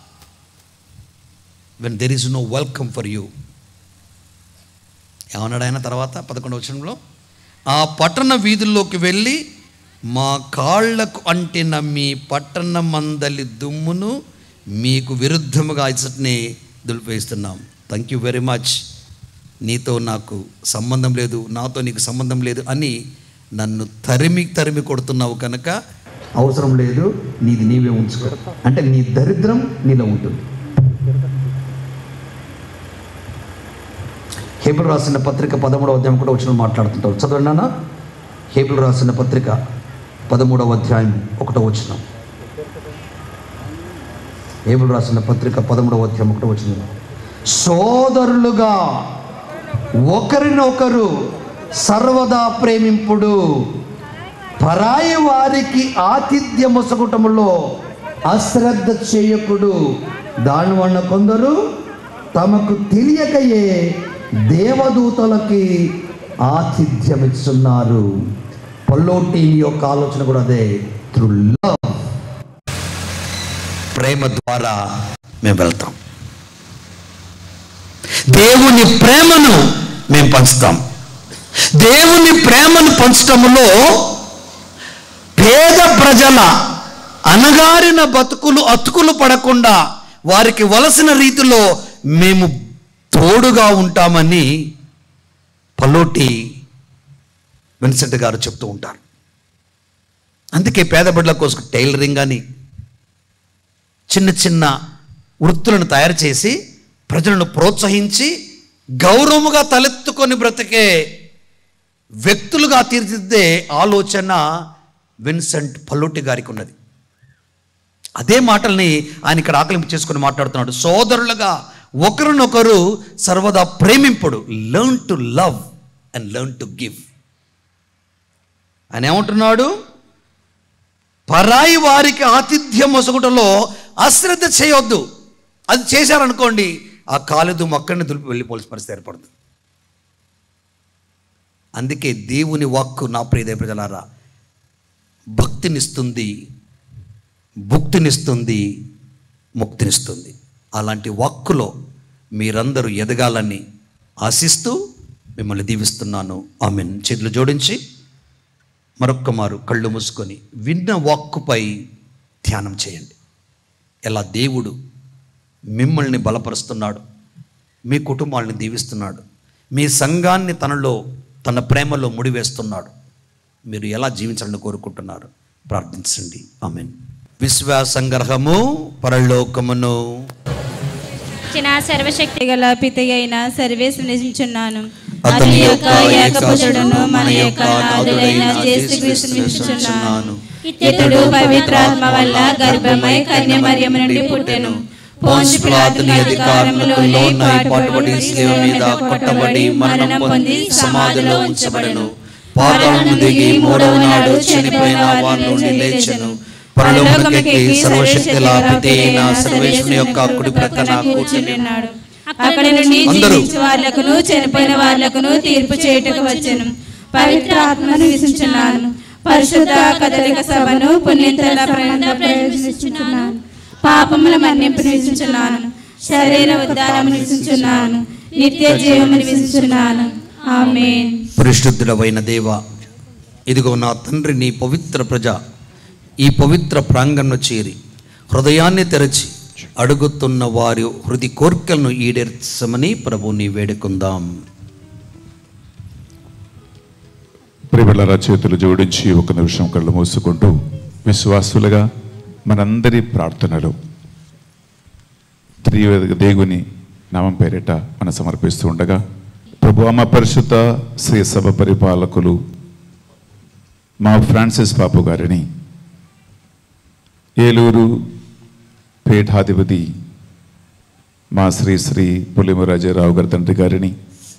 when there is no welcome for you ఏమన్నాడు ఆయన తర్వాత పదకొండవ వచనంలో ఆ పట్టణ వీధుల్లోకి వెళ్ళి మా కాళ్లకు అంటిన మీ పట్టణ మందలి దుమ్మును మీకు విరుద్ధముగా ఇచ్చటిని దులిపేస్తున్నాం థ్యాంక్ యూ వెరీ మచ్ నీతో నాకు సంబంధం లేదు నాతో నీకు సంబంధం లేదు అని నన్ను తరిమి తరిమి కొడుతున్నావు కనుక అవసరం లేదు నీది నీవే ఉంచుకో అంటే నీ దరిద్రం నీలో ఉంటుంది హేబుల్ రాసిన పత్రిక పదమూడవ అధ్యాయం కూడా వచ్చిన మాట్లాడుతుంటారు చదవండి నాన్న హేబుల్ రాసిన పత్రిక పదమూడవ అధ్యాయం ఒకటో వచ్చిన హేబుల్ రాసిన పత్రిక పదమూడవ అధ్యాయం ఒకటో వచ్చిన సోదరులుగా ఒకరినొకరు సర్వదా ప్రేమింపుడు పరాయి వారికి ఆతిథ్య మొసగుటములో అశ్రద్ధ చేయకుడు దాని వలన కొందరు తమకు తెలియకయే దేవదూతలకి ఆతిథ్యం ఇస్తున్నారు పల్లోటి యొక్క ఆలోచన కూడా అదే త్రూ లవ్ ప్రేమ ద్వారా మేము వెళ్తాం దేవుని ప్రేమను మేము పంచుతాం దేవుని ప్రేమను పంచటములో పేద ప్రజల అనగారిన బతుకులు అతుకులు పడకుండా వారికి వలసిన రీతిలో మేము తోడుగా ఉంటామని పల్లోటి విన్సెంట్ గారు చెప్తూ ఉంటారు అందుకే పేద బిడ్డల కోసం టైలరింగ్ అని చిన్న చిన్న వృత్తులను తయారు చేసి ప్రజలను ప్రోత్సహించి గౌరవముగా తలెత్తుకొని బ్రతికే వ్యక్తులుగా తీర్చిదిద్దే ఆలోచన విన్సెంట్ పల్లోటి గారికి ఉన్నది అదే మాటల్ని ఆయన ఇక్కడ ఆకలింపు చేసుకుని మాట్లాడుతున్నాడు సోదరులుగా ఒకరినొకరు సర్వదా ప్రేమింపుడు learn to love and learn to give ఆయన ఏమంటున్నాడు పరాయి వారికి ఆతిథ్యం మొసగుటలో అశ్రద్ధ చేయొద్దు అది చేశారనుకోండి ఆ కాలుదు మొక్కడిని దులిపి వెళ్ళిపోవాల్సిన పరిస్థితి ఏర్పడుతుంది అందుకే దేవుని వాక్కు నా ప్రియ ప్రజలారా భక్తినిస్తుంది భుక్తినిస్తుంది ముక్తినిస్తుంది అలాంటి వాక్కులో మీరందరూ ఎదగాలని ఆశిస్తూ మిమ్మల్ని దీవిస్తున్నాను ఆమెన్ చేతులు జోడించి మరొక్క మారు కళ్ళు మూసుకొని విన్న వాక్కుపై ధ్యానం చేయండి ఎలా దేవుడు మిమ్మల్ని బలపరుస్తున్నాడు మీ కుటుంబాలను దీవిస్తున్నాడు మీ సంఘాన్ని తనలో తన ప్రేమలో ముడివేస్తున్నాడు మీరు ఎలా జీవించాలని కోరుకుంటున్నారు ప్రార్థించండి ఆమెన్ విశ్వాసంగ్రహము పరలోకమును
చిన్న సర్వశక్తి గల పిత అయిన సర్వేస్ నిలిచున్నాను
అతని
అతని
యొక్క
యొక్క
ఏకపుత్రుడును
ఏకపుత్రుడును మన యొక్క నాథుడైన యేసుక్రీస్తు నిలిచున్నాను ఇతడు పవిత్రాత్మ వల్ల గర్భమై కన్యమర్యము నుండి పుట్టెను పోంచు పిలాతుని అధికారములోనే పాటుపడి శిలువ మీద కొట్టబడి మరణం పొంది సమాధిలో ఉంచబడెను
పాతాళము దిగి మూడవ నాడు చనిపోయిన వారి నుండి లేచెను పరలోకమునికి సర్వశక్తుల పితే అయిన సర్వేశ్వరుని యొక్క కుడి ప్రక్కన కూర్చుని
ఉన్నాడు అక్కడ నుండి
అందరూ.
జీవించే వాళ్ళకును చనిపోయిన వాళ్ళకును తీర్పు చేయుటకు వచ్చెను పవిత్ర ఆత్మను విసించున్నాను పరిశుద్ధ కదలిక సభను పుణ్యతల ప్రవేశించున్నాను పాపముల మన్నింపు నివసించున్నాను శరీర ఉద్ధానము నివసించున్నాను నిత్య జీవము నివసించున్నాను ఆమేన్
పరిశుద్ధుడవైన దేవ ఇదిగో నా తండ్రి నీ పవిత్ర ప్రజ ఈ పవిత్ర ప్రాంగణను చేరి హృదయాన్ని తెరచి అడుగుతున్న వారి హృది కోర్కెలను ఈడేర్చమని ప్రభుని వేడుకుందాం
ప్రియుల చేతులు జోడించి ఒక నిమిషం కళ్ళు మూసుకుంటూ విశ్వాసులుగా మనందరి ప్రార్థనలు త్రివేద దేవుని నామం పేరిట మనం సమర్పిస్తూ ఉండగా ప్రభు అమ్మ పరిశుద్ధ శ్రీ సభ పరిపాలకులు మా ఫ్రాన్సిస్ బాబు గారిని ఏలూరు పీఠాధిపతి మా శ్రీ శ్రీ పులిమరాజారావు గారి తండ్రి గారిని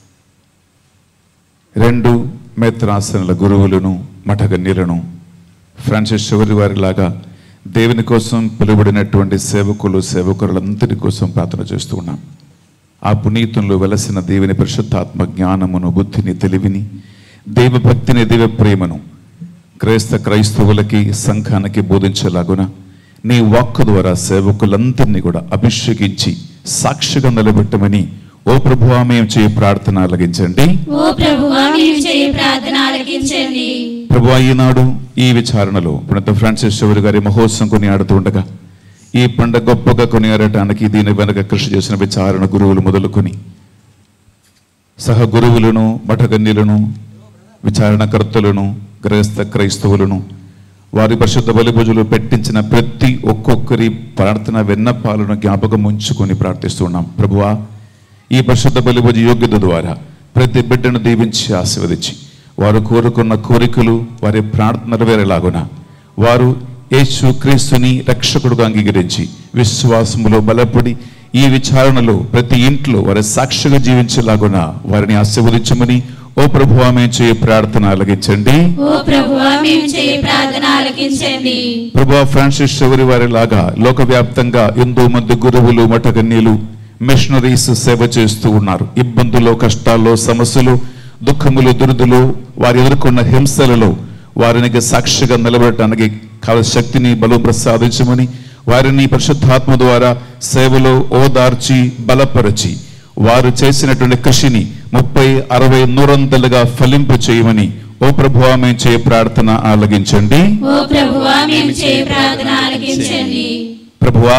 రెండు మేత్రాసనల గురువులను మఠగన్యులను ఫ్రాన్సిస్ చివరి వారిలాగా దేవుని కోసం పిలువడినటువంటి సేవకులు సేవకులందరి కోసం ప్రార్థన చేస్తూ ఉన్నాం ఆ పునీతంలో వెలసిన దేవుని పరిశుద్ధాత్మ జ్ఞానమును బుద్ధిని తెలివిని దైవభక్తిని దైవ ప్రేమను క్రైస్త క్రైస్తవులకి సంఘానికి బోధించేలాగున నీ వాక్కు ద్వారా సేవకులందరినీ కూడా అభిషేకించి సాక్షిగా నిలబెట్టమని ఓ ప్రభు మేము చేయ ప్రార్థన అలగించండి
ఓ ప్రభువా మీరు చేయి ప్రార్థన ఆలకించండి
ప్రభు ఈనాడు ఈ విచారణలో పునత ఫ్రాన్సిస్ చౌరి గారి మహోత్సవం కొనియాడుతూ ఉండగా ఈ పండుగ గొప్పగా కొనియాడటానికి దీని వెనక కృషి చేసిన విచారణ గురువులు మొదలుకొని సహ గురువులను మఠగన్యులను విచారణకర్తలను గ్రహస్థ క్రైస్తవులను వారి పరిశుద్ధ బలిభుజులు పెట్టించిన ప్రతి ఒక్కొక్కరి ప్రార్థన విన్నపాలను జ్ఞాపకం ఉంచుకొని ప్రార్థిస్తున్నాం ప్రభువా ఈ పరిశుద్ధ బలిభుజ యోగ్యత ద్వారా ప్రతి బిడ్డను దీవించి ఆశీర్వదించి వారు కోరుకున్న కోరికలు వారి ప్రార్థన నెరవేరేలాగున వారు యేసు క్రీస్తుని రక్షకుడుగా అంగీకరించి విశ్వాసములో బలపడి ఈ విచారణలో ప్రతి ఇంట్లో వారి సాక్షిగా జీవించేలాగున వారిని ఆశీర్వదించమని ఓ ప్రభు ఆమె చేయ ప్రార్థన అలగించండి
ఓ ప్రభువా మేము చేయి ప్రార్థన ఆలకించండి
ప్రభు ఫ్రాన్సిస్ చివరి వారి లాగా లోకవ్యాప్తంగా ఎంతో మంది గురువులు మఠగన్యులు మిషనరీస్ సేవ చేస్తూ ఉన్నారు ఇబ్బందులు కష్టాల్లో సమస్యలు దుఃఖములు దురుదులు వారు ఎదుర్కొన్న హింసలలో వారిని సాక్షిగా నిలబడటానికి కావలసిన శక్తిని బలం ప్రసాదించమని వారిని పరిశుద్ధాత్మ ద్వారా సేవలో ఓదార్చి బలపరచి వారు చేసినటువంటి కృషిని ముప్పై అరవై నూరంతలుగా ఫలింపు చేయమని ఓ ప్రభు ఆమె చేయ ప్రార్థన ఆలగించండి
ఓ ప్రభువా మేము చేయి ప్రార్థన ఆలకించండి
ప్రభువా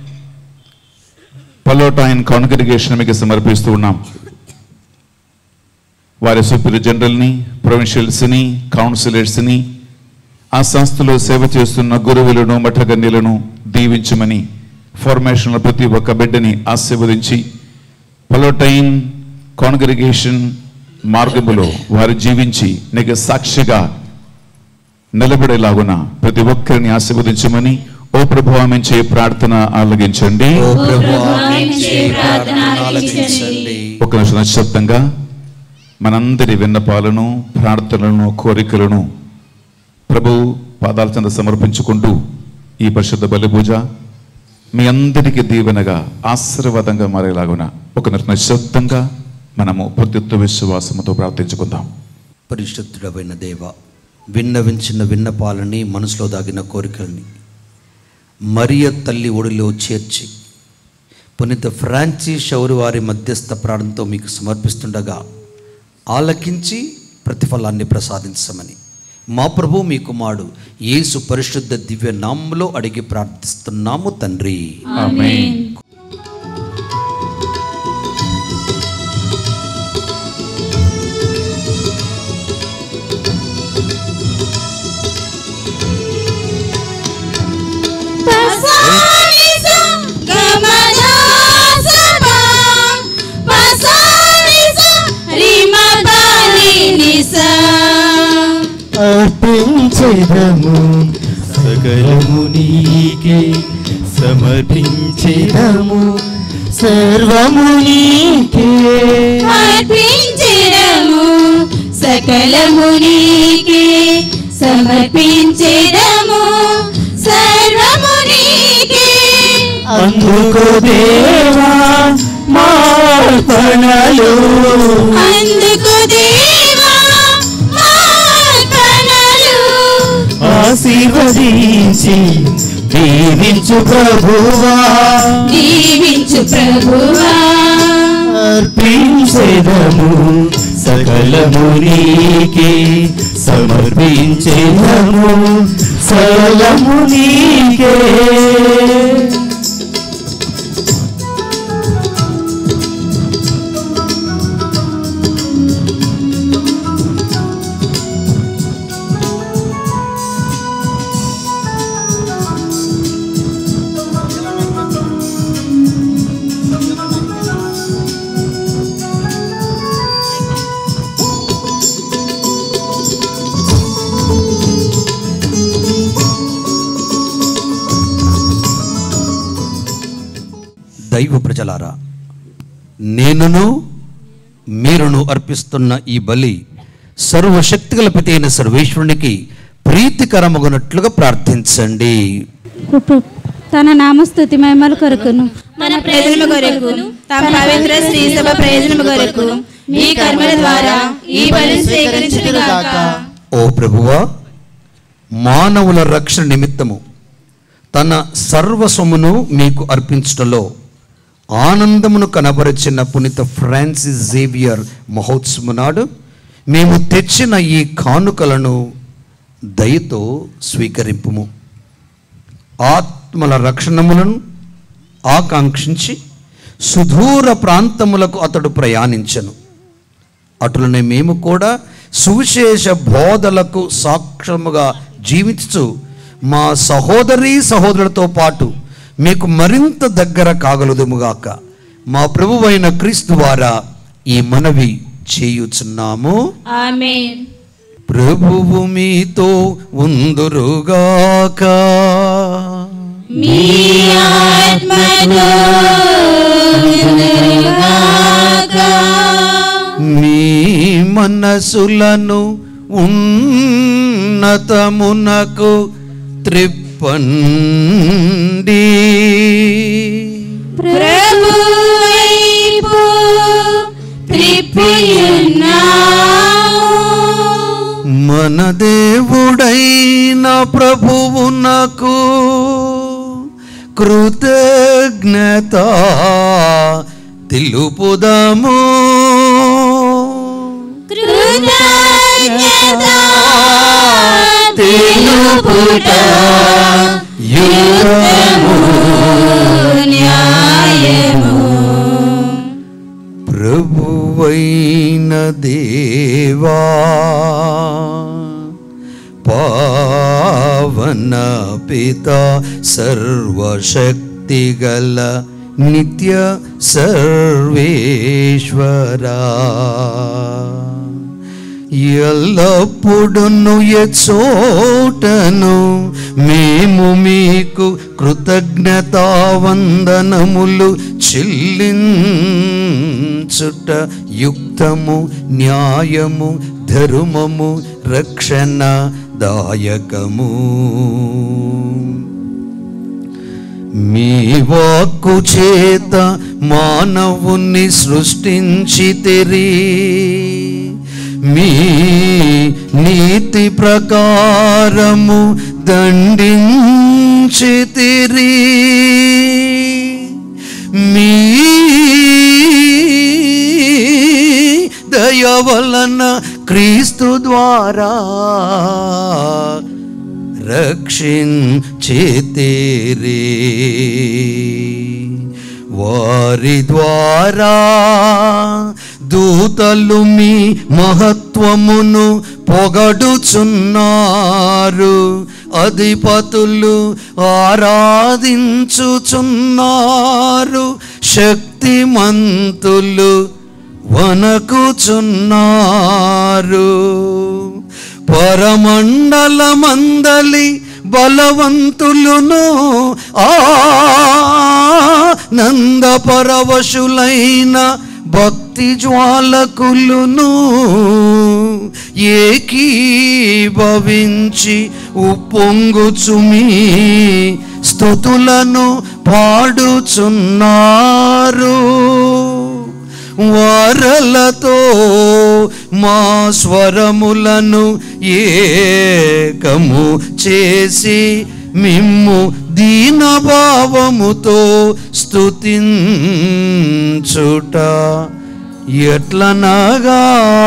పలోటాయిన్ కాన్గ్రిగేషన్ మీకు సమర్పిస్తూ ఉన్నాం వారి సూపర్ జనరల్ని ప్రొవిన్షియల్స్ని కౌన్సిలర్స్ని ఆ సంస్థలో సేవ చేస్తున్న గురువులను మఠగన్యులను దీవించమని ఫార్మేషన్లో ప్రతి ఒక్క బిడ్డని ఆశీర్వదించి పలోటైన్ కాన్గ్రిగేషన్ మార్గములో వారు జీవించి నీకు సాక్షిగా నిలబడేలాగున ప్రతి ఒక్కరిని ఆశీర్వదించమని ఓ ప్రభు ఆమె చేయ ప్రార్థన ఆలగించండి
ఓ ప్రభువా మేము చేయ ప్రార్థన ఆలకించండి
ఒక నిమిషం నిశ్శబ్దంగా మనందరి విన్నపాలను ప్రార్థనలను కోరికలను ప్రభు పాదాల చెంద సమర్పించుకుంటూ ఈ పరిశుద్ధ బలి పూజ మీ అందరికీ దీవెనగా ఆశీర్వాదంగా మారేలాగున ఒక నిమిషం నిశ్శబ్దంగా మనము ప్రత్యుత్వ విశ్వాసముతో ప్రార్థించుకుందాం
పరిశుద్ధుడమైన దేవ విన్నవించిన విన్నపాలని మనసులో దాగిన కోరికల్ని మరియ తల్లి ఒడిలో చేర్చి పునీత ఫ్రాన్సిస్ షౌరు వారి మధ్యస్థ ప్రాణంతో మీకు సమర్పిస్తుండగా ఆలకించి ప్రతిఫలాన్ని ప్రసాదించమని మా ప్రభు మీ కుమారుడు యేసు పరిశుద్ధ దివ్య నామంలో అడిగి ప్రార్థిస్తున్నాము తండ్రి
ఆమేన్.
అర్పించేదము సకలము నీకే సమర్పించేదము సర్వము నీకే
అర్పించెదము సకలము నీకే సమర్పించెదము సర్వము నీకే
అందుకో దేవా మార్పణలు
అందుకు దేవా మార్పణలు
ఆశీర్వదించి దీవించు ప్రభువా
దీవించు ప్రభువా
అర్పించేదము సకలము నీకే సమర్పించేదము సకలము నీకే
దైవ ప్రజలారా నేనును మీరును అర్పిస్తున్న ఈ బలి సర్వశక్తిగల పితి అయిన సర్వేశ్వరునికి ప్రీతికరమగునట్లుగా ప్రార్థించండి
తన నామస్తుతి మహిమల కొరకును
మన ప్రయోజనము కొరకు తమ పవిత్ర శ్రీ సభ ప్రయోజనము కొరకు మీ కర్మల ద్వారా ఈ బలి స్వీకరించుగాక
ఓ ప్రభువా మానవుల రక్షణ నిమిత్తము తన సర్వస్వమును మీకు అర్పించటంలో ఆనందమును కనబరిచిన పునీత ఫ్రాన్సిస్ జేవియర్ మహోత్సవం నాడు మేము తెచ్చిన ఈ కానుకలను దయతో స్వీకరింపుము ఆత్మల రక్షణములను ఆకాంక్షించి సుదూర ప్రాంతములకు అతడు ప్రయాణించను అటులనే మేము కూడా సువిశేష బోధలకు సాక్ష్యముగా జీవించు మా సహోదరి సహోదరులతో పాటు మీకు మరింత దగ్గర కాగలదుముగాక మా ప్రభువైన క్రీస్తు ద్వారా ఈ మనవి చేయుచున్నాము
ఆమేన్
ప్రభువు మీతో ఉందురుగాక
మీ ఆత్మతో ఉందురుగాక.
మీ మనసులను ఉన్నతమునకు త్రిప్పండి
ప్రభు వైపు త్రిప్పియున్నాము.
మన దేవుడైన ప్రభువునకు కృతజ్ఞత తెలుపుదము
కృతజ్ఞత తెలుపుట యుక్తము న్యాయము
ప్రభువైన దేవా పావన పిత సర్వశక్తిగల నిత్య సర్వేశ్వరా ఎల్లప్పుడును ఎచోటను మేము మీకు కృతజ్ఞతావందనములు చెల్లించుట యుక్తము న్యాయము ధర్మము రక్షణ దాయకము మీ వాక్కు చేత మానవుని సృష్టించితిరి మీ నీతి ప్రకారము దండించితిరి మీ దయ వలన క్రీస్తు ద్వారా రక్షించితిరి వారి ద్వారా దూతలు మీ మహత్వమును పొగడుచున్నారు అధిపతులు ఆరాధించుచున్నారు శక్తిమంతులు వనకుచున్నారు పరమండలమందలి బలవంతులును ఆనందపరవశులైన భక్తి జ్వాలకులును ఏకీభవించి ఉప్పొంగుచుమి స్థుతులను పాడుచున్నారు వారలతో మా స్వరములను ఏకము చేసి మిమ్ము దీనభావముతో స్తుతించుట ఎట్లనగా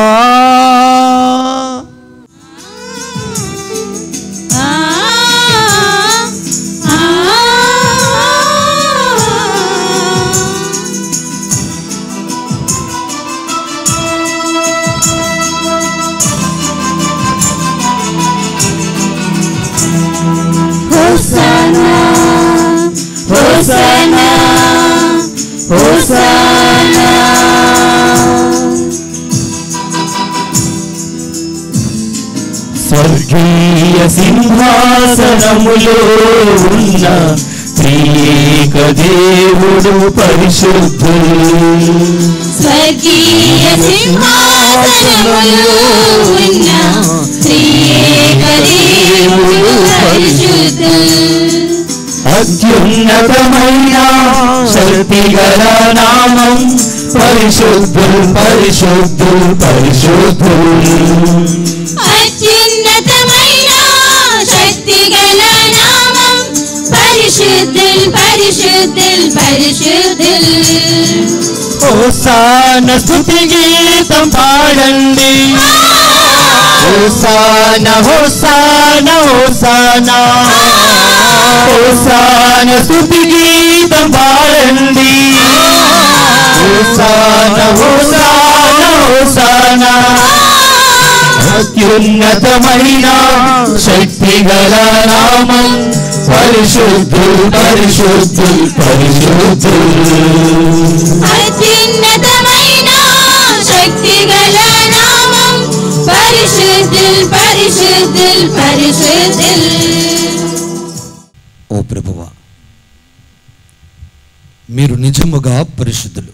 హోసనా హోసనా హోసనా
స్వర్గీయ సింహాసనములో ఉన్న త్రియేక దేవుడు పరిశుద్ధుడు
స్వర్గీయ సింహాసనములో ఉన్న త్రియేక దేవుడు పరిశుద్ధుడు
అత్యున్నతమైన శక్తి గల నామం పరిశుద్ధులు పరిశుద్ధులు పరిశుద్ధులు
అత్యున్నతమైన శక్తి గల నామం పరిశుద్ధుల్ పరిశుద్ధుల్ పరిశుద్ధుల్
ఓసాన స్తుతి గీతం పాడండి ఓసాన హోసాన హోసాన ఓసాన స్తుతి గీతం పాడండి ఓసాన హోసాన హోసాన అత్యున్నతమైన శక్తి గల నామం పరిశుద్ధులు పరిశుద్ధులు పరిశుద్ధులు
అత్యున్నతమైన శక్తి గల నామం పరిశుద్ధుల్ పరిశుద్ధుల్ పరిశుద్ధుల్
ఓ ప్రభువ మీరు నిజముగా పరిశుద్ధులు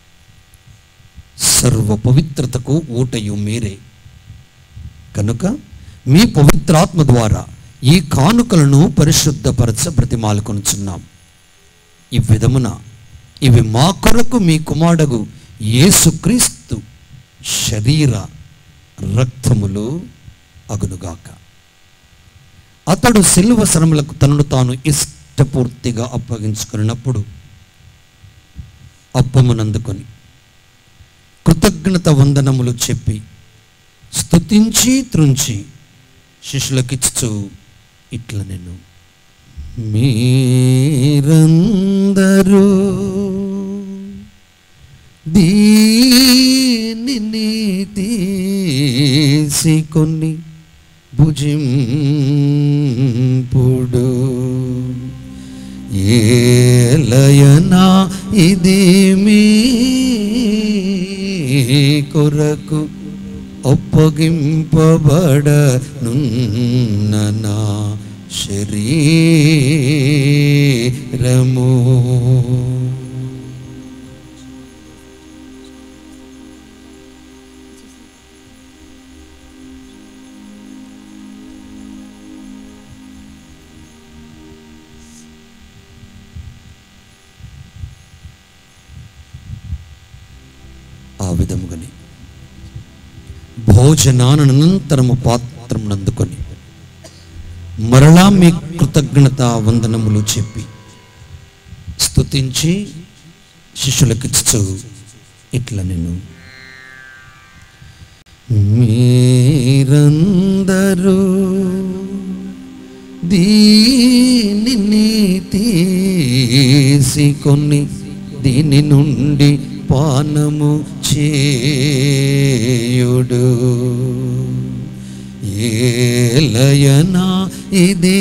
సర్వ పవిత్రతకు ఊటయు మీరే కనుక మీ పవిత్రాత్మ ద్వారా ఈ కానుకలను పరిశుద్ధపరచ బ్రతిమాలుకొనుచున్నాం ఈ విధమున ఇవి మా కొరకు మీ కుమారుడు యేసుక్రీస్తు శరీర రక్తములు అగునుగాక అతడు సిల్వ శ్రమలకు తనను తాను ఇష్టపూర్తిగా అప్పగించుకున్నప్పుడు అప్పమునందుకొని కృతజ్ఞత వందనములు చెప్పి స్తుతించి త్రుంచి శిష్యులకిచ్చు ఇట్లా నేను మీరందరూ దీనిని తీసుకొని భుజింపుడు ఏలయనా ఇది మీ కొరకు ఒప్పగింపబడనున్న నా శరీరము ఆ విధముగానే భోజనానంతరము పాత్ర పాత్రం అందుకొని మరలా మీ కృతజ్ఞత వందనములు చెప్పి స్తుతించి శిష్యులకిచ్చు ఇట్లా నేను మీరందరూ దీనిని తీసుకొని దీని నుండి పానము చేయుడు ఏలయనా ఇది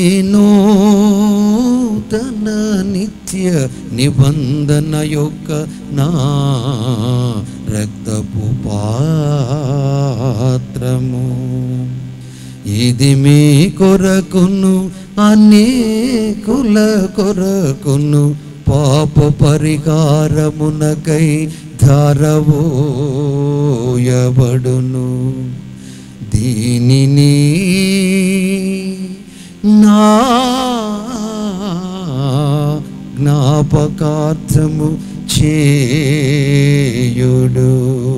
నూతన నిత్య నిబంధన యొక్క నా రక్తపు పాత్రము ఇది మీ కొరకును అనేకుల కొరకును పాప పరిహారమునకై ధారవోయబడును దీనిని నా జ్ఞాపకార్థము చేయుడు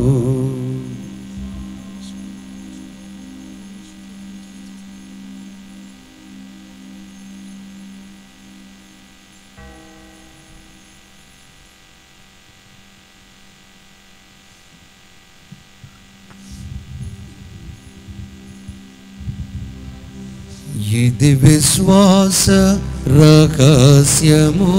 ఇది విశ్వాస రహస్యము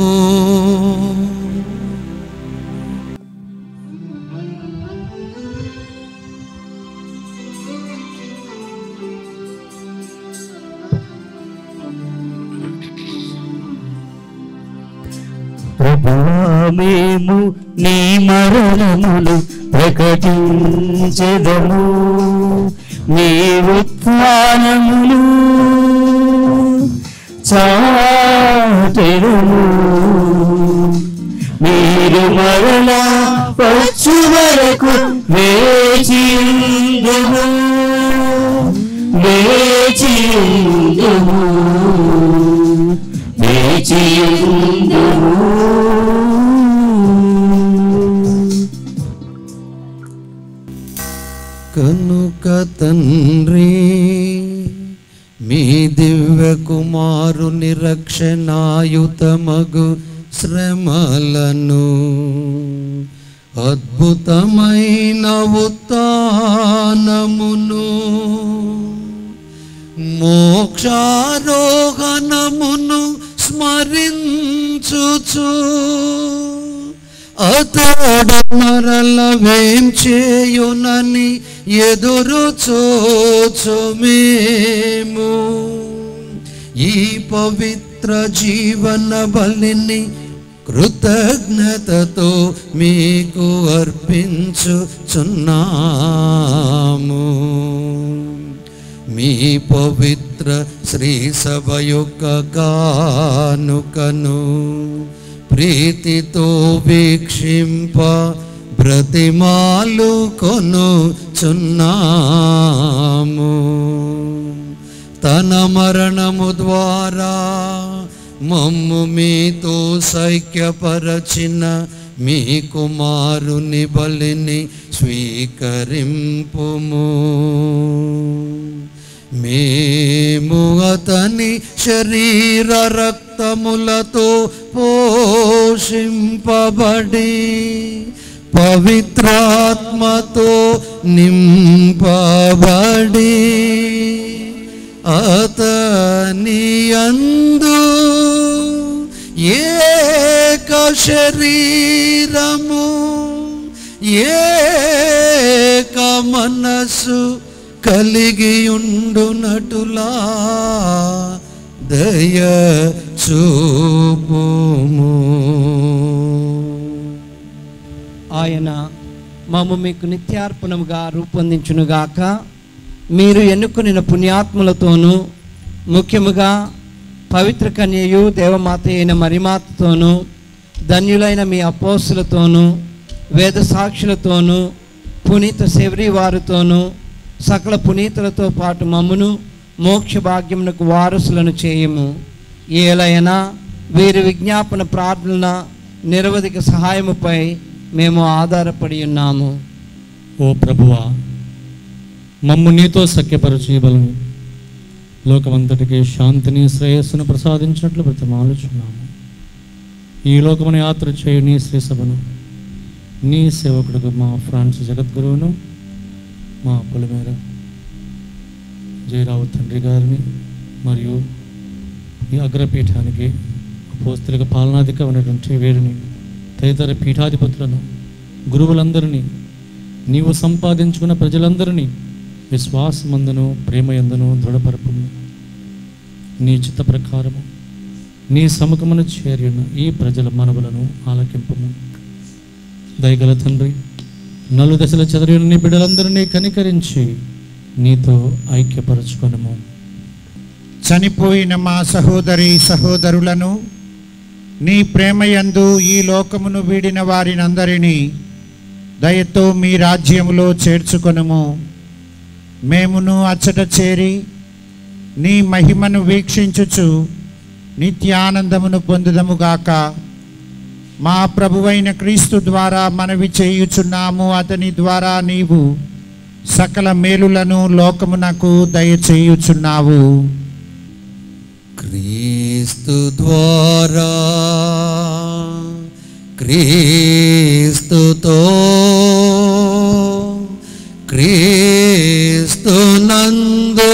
ప్రభువా మేము నీ మరణములు ప్రకటించెదము నీ ఉత్థానములు చాటెదము మీరు మరలా వచ్చు వరకు వేచియుందుము వేచియుందుము వేచియుందుము
కనుక తండ్రి మీ దివ్య కుమారుని రక్షణాయుతమగు శ్రమలను అద్భుతమైన ఉత్నమును మోక్షారోహణమును స్మరించుచు అతడు మరల వేం చేయునని ఎదురు చూచు మేము ఈ పవిత్ర జీవన బలిని కృతజ్ఞతతో మీకు అర్పించుచున్నాము మీ పవిత్ర శ్రీ సభ యొక్క కానుకను ప్రీతితో వీక్షింప బ్రతిమాలు కొను చున్నాము తన మరణము ద్వారా మమ్ము మీతో సైక్యపరచిన మీ కుమారుని బలిని స్వీకరింపుము మేము అతని శరీర రక్తములతో పోషింపబడి పవిత్రాత్మతో నింపబడి అతని అందు ఏక శరీరము ఏక మనస్సు కలిగి ఉండునటులా దయ చూపుము
ఆయన మమ్మ మీకు నిత్యార్పణముగా రూపొందించునుగాక మీరు ఎన్నుకొనిన పుణ్యాత్ములతోనూ ముఖ్యముగా పవిత్ర కన్యయు దేవమాత అయిన మరిమాతతోనూ ధన్యులైన మీ అపోసులతోనూ వేద సాక్షులతోనూ పునీత శబరి వారితోనూ సకల పునీతులతో పాటు మమ్మును మోక్ష భాగ్యమునకు వారసులను చేయము ఏలైనా వీరి విజ్ఞాపన ప్రార్థన నిరవధిక సహాయముపై మేము ఆధారపడి ఉన్నాము
ఓ ప్రభువా మమ్ము నీతో సఖ్యపరచు బలము లోకమంతటికి శాంతిని శ్రేయస్సును ప్రసాదించినట్లు బ్రతిమాలుచున్నాము ఈ లోకమును యాత్ర చేయు నీ శ్రీ సభను నీ సేవకుడుకు మా ఫ్రాన్స్ జగద్గురువును మా పొలిమేర జయరావు తండ్రి గారిని మరియు ఈ అగ్రపీఠానికి పోస్తులకు పాలనాధికమైనటువంటి వీరిని తదితర పీఠాధిపతులను గురువులందరినీ నీవు సంపాదించుకున్న ప్రజలందరినీ విశ్వాసమందును ప్రేమయందును దృఢపరపము నీ చిత్త ప్రకారము నీ సముఖమును చేరిన ఈ ప్రజల మనవులను ఆలకింపము దయగల తండ్రి నలు దశల చదివిన నీ బిడ్డలందరినీ కనికరించి నీతో ఐక్యపరచుకొనము
చనిపోయిన మా సహోదరి సహోదరులను నీ ప్రేమయందు ఈ లోకమును వీడిన వారినందరినీ దయతో మీ రాజ్యములో చేర్చుకొనుము మేమును అచ్చట చేరి నీ మహిమను వీక్షించుచు నిత్యానందమును పొందుదముగాక మా ప్రభువైన క్రీస్తు ద్వారా మనవి చేయుచున్నాము అతని ద్వారా నీవు సకల మేలులను లోకమునకు దయచేయుచున్నావు
క్రీస్తు ద్వారా క్రీస్తుతో క్రీస్తు నందు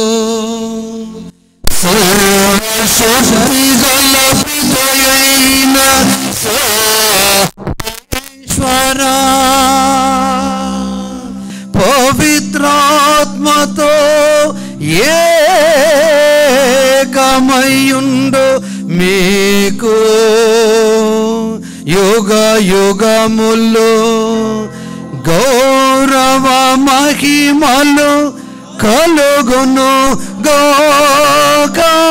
శక్తి గల పితయైన ఈశ్వరా పవిత్రాత్మతో ఏకమయుండు మీకు యుగ యుగములు గౌరవ మహిమలు కలుగును గోగా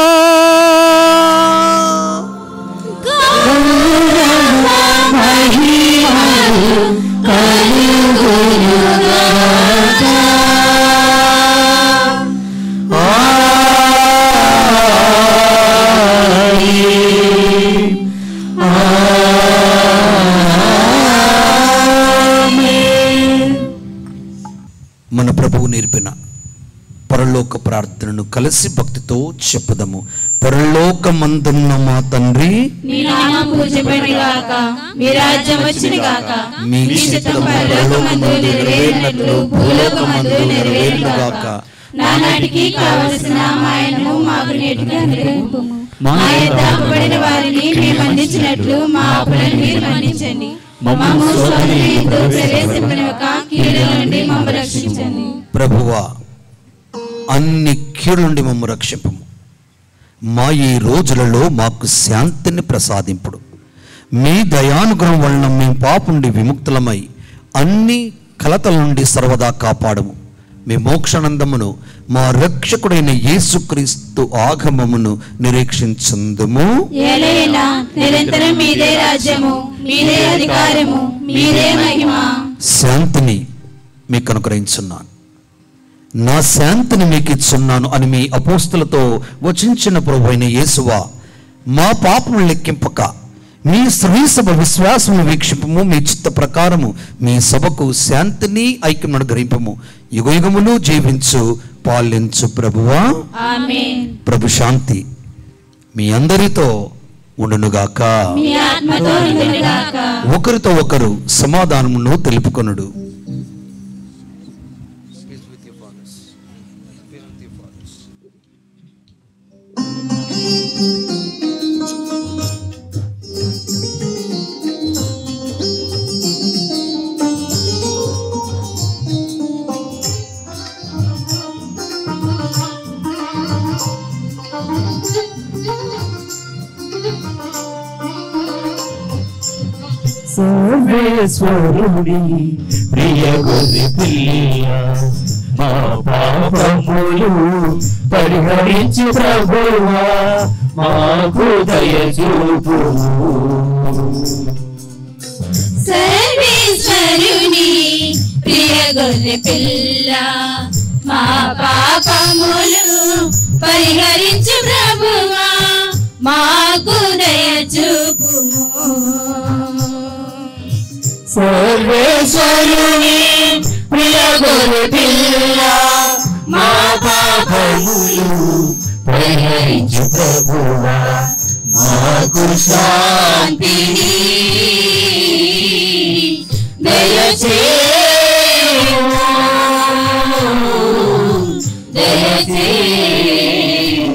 మన ప్రభువు నేర్పిన పరలోక ప్రార్థనను కలిసి భక్తితో చెప్పుదము పరలోకమందున్న మా తండ్రి
నీ నామం పూజపడి గాక మీ రాజ్యం వచ్చిన గాక
మీ
మీ చిత్తం
చిత్తం
పరలోకమందు నెరవేరినట్లు భూలోకమందు నెరవేరును గాక నానాటికి కావలసిన మాయను మాకు నేటికి అనుగ్రహింపుము మా దాపబడిన వారిని మేము అందించినట్లు మా అప్పులను మీరు మన్నించండి మమ్ము శోధన ఎందు ప్రవేశింపనివ్వక కీడు నుండి మమ్మ రక్షించండి
ప్రభువా అన్ని కీడు నుండి మమ్మ రక్షింపము మా ఈ రోజులలో మాకు శాంతిని ప్రసాదింపుడు మీ దయానుగ్రహం వలన మేము పాపుండి విముక్తులమై అన్ని కలతల నుండి సర్వదా కాపాడము మీ మోక్షానందమును మా రక్షకుడైన యేసుక్రీస్తు ఆగమమును నిరీక్షించుందుము
ఏలైనా నిరంతరం మీదే రాజ్యము మీదే అధికారము మీదే మహిమ
శాంతిని మీకు అనుగ్రహించున్నాను నా శాంతిని మీకు ఇచ్చున్నాను అని మీ అపోస్తులతో వచించిన ప్రభు అయిన యేసువా మా పాపము లెక్కింపక మీ శ్రీసభ విశ్వాసము వీక్షింపము మీ చిత్త ప్రకారము మీ సభకు శాంతిని ఐక్యం అనుగ్రహింపము యుగయుగములు జీవించు పాలించు ప్రభువా
ఆమేన్
ప్రభు శాంతి మీ అందరితో ఉండునుగాక
మీ ఆత్మతో నిండుగాక
ఒకరితో ఒకరు సమాధానమును తెలుపుకొనుడు
సర్వేశ్వరుడి ప్రియ గొర్రె పిల్ల మా పాపములు పరిహరించు ప్రభువా మాకు దయ చూపు
సర్వేశ్వరుని ప్రియ గొర్రె పిల్ల మా పాపములు పరిహరించు ప్రభువా మాకు దయ చూపుము
సర్వేశ్వరుని ప్రియ గొర్రె పిల్ల మా పాపములు పరిహరించు ప్రభువా మాకు శాంతిని దయచేయు దయచేయు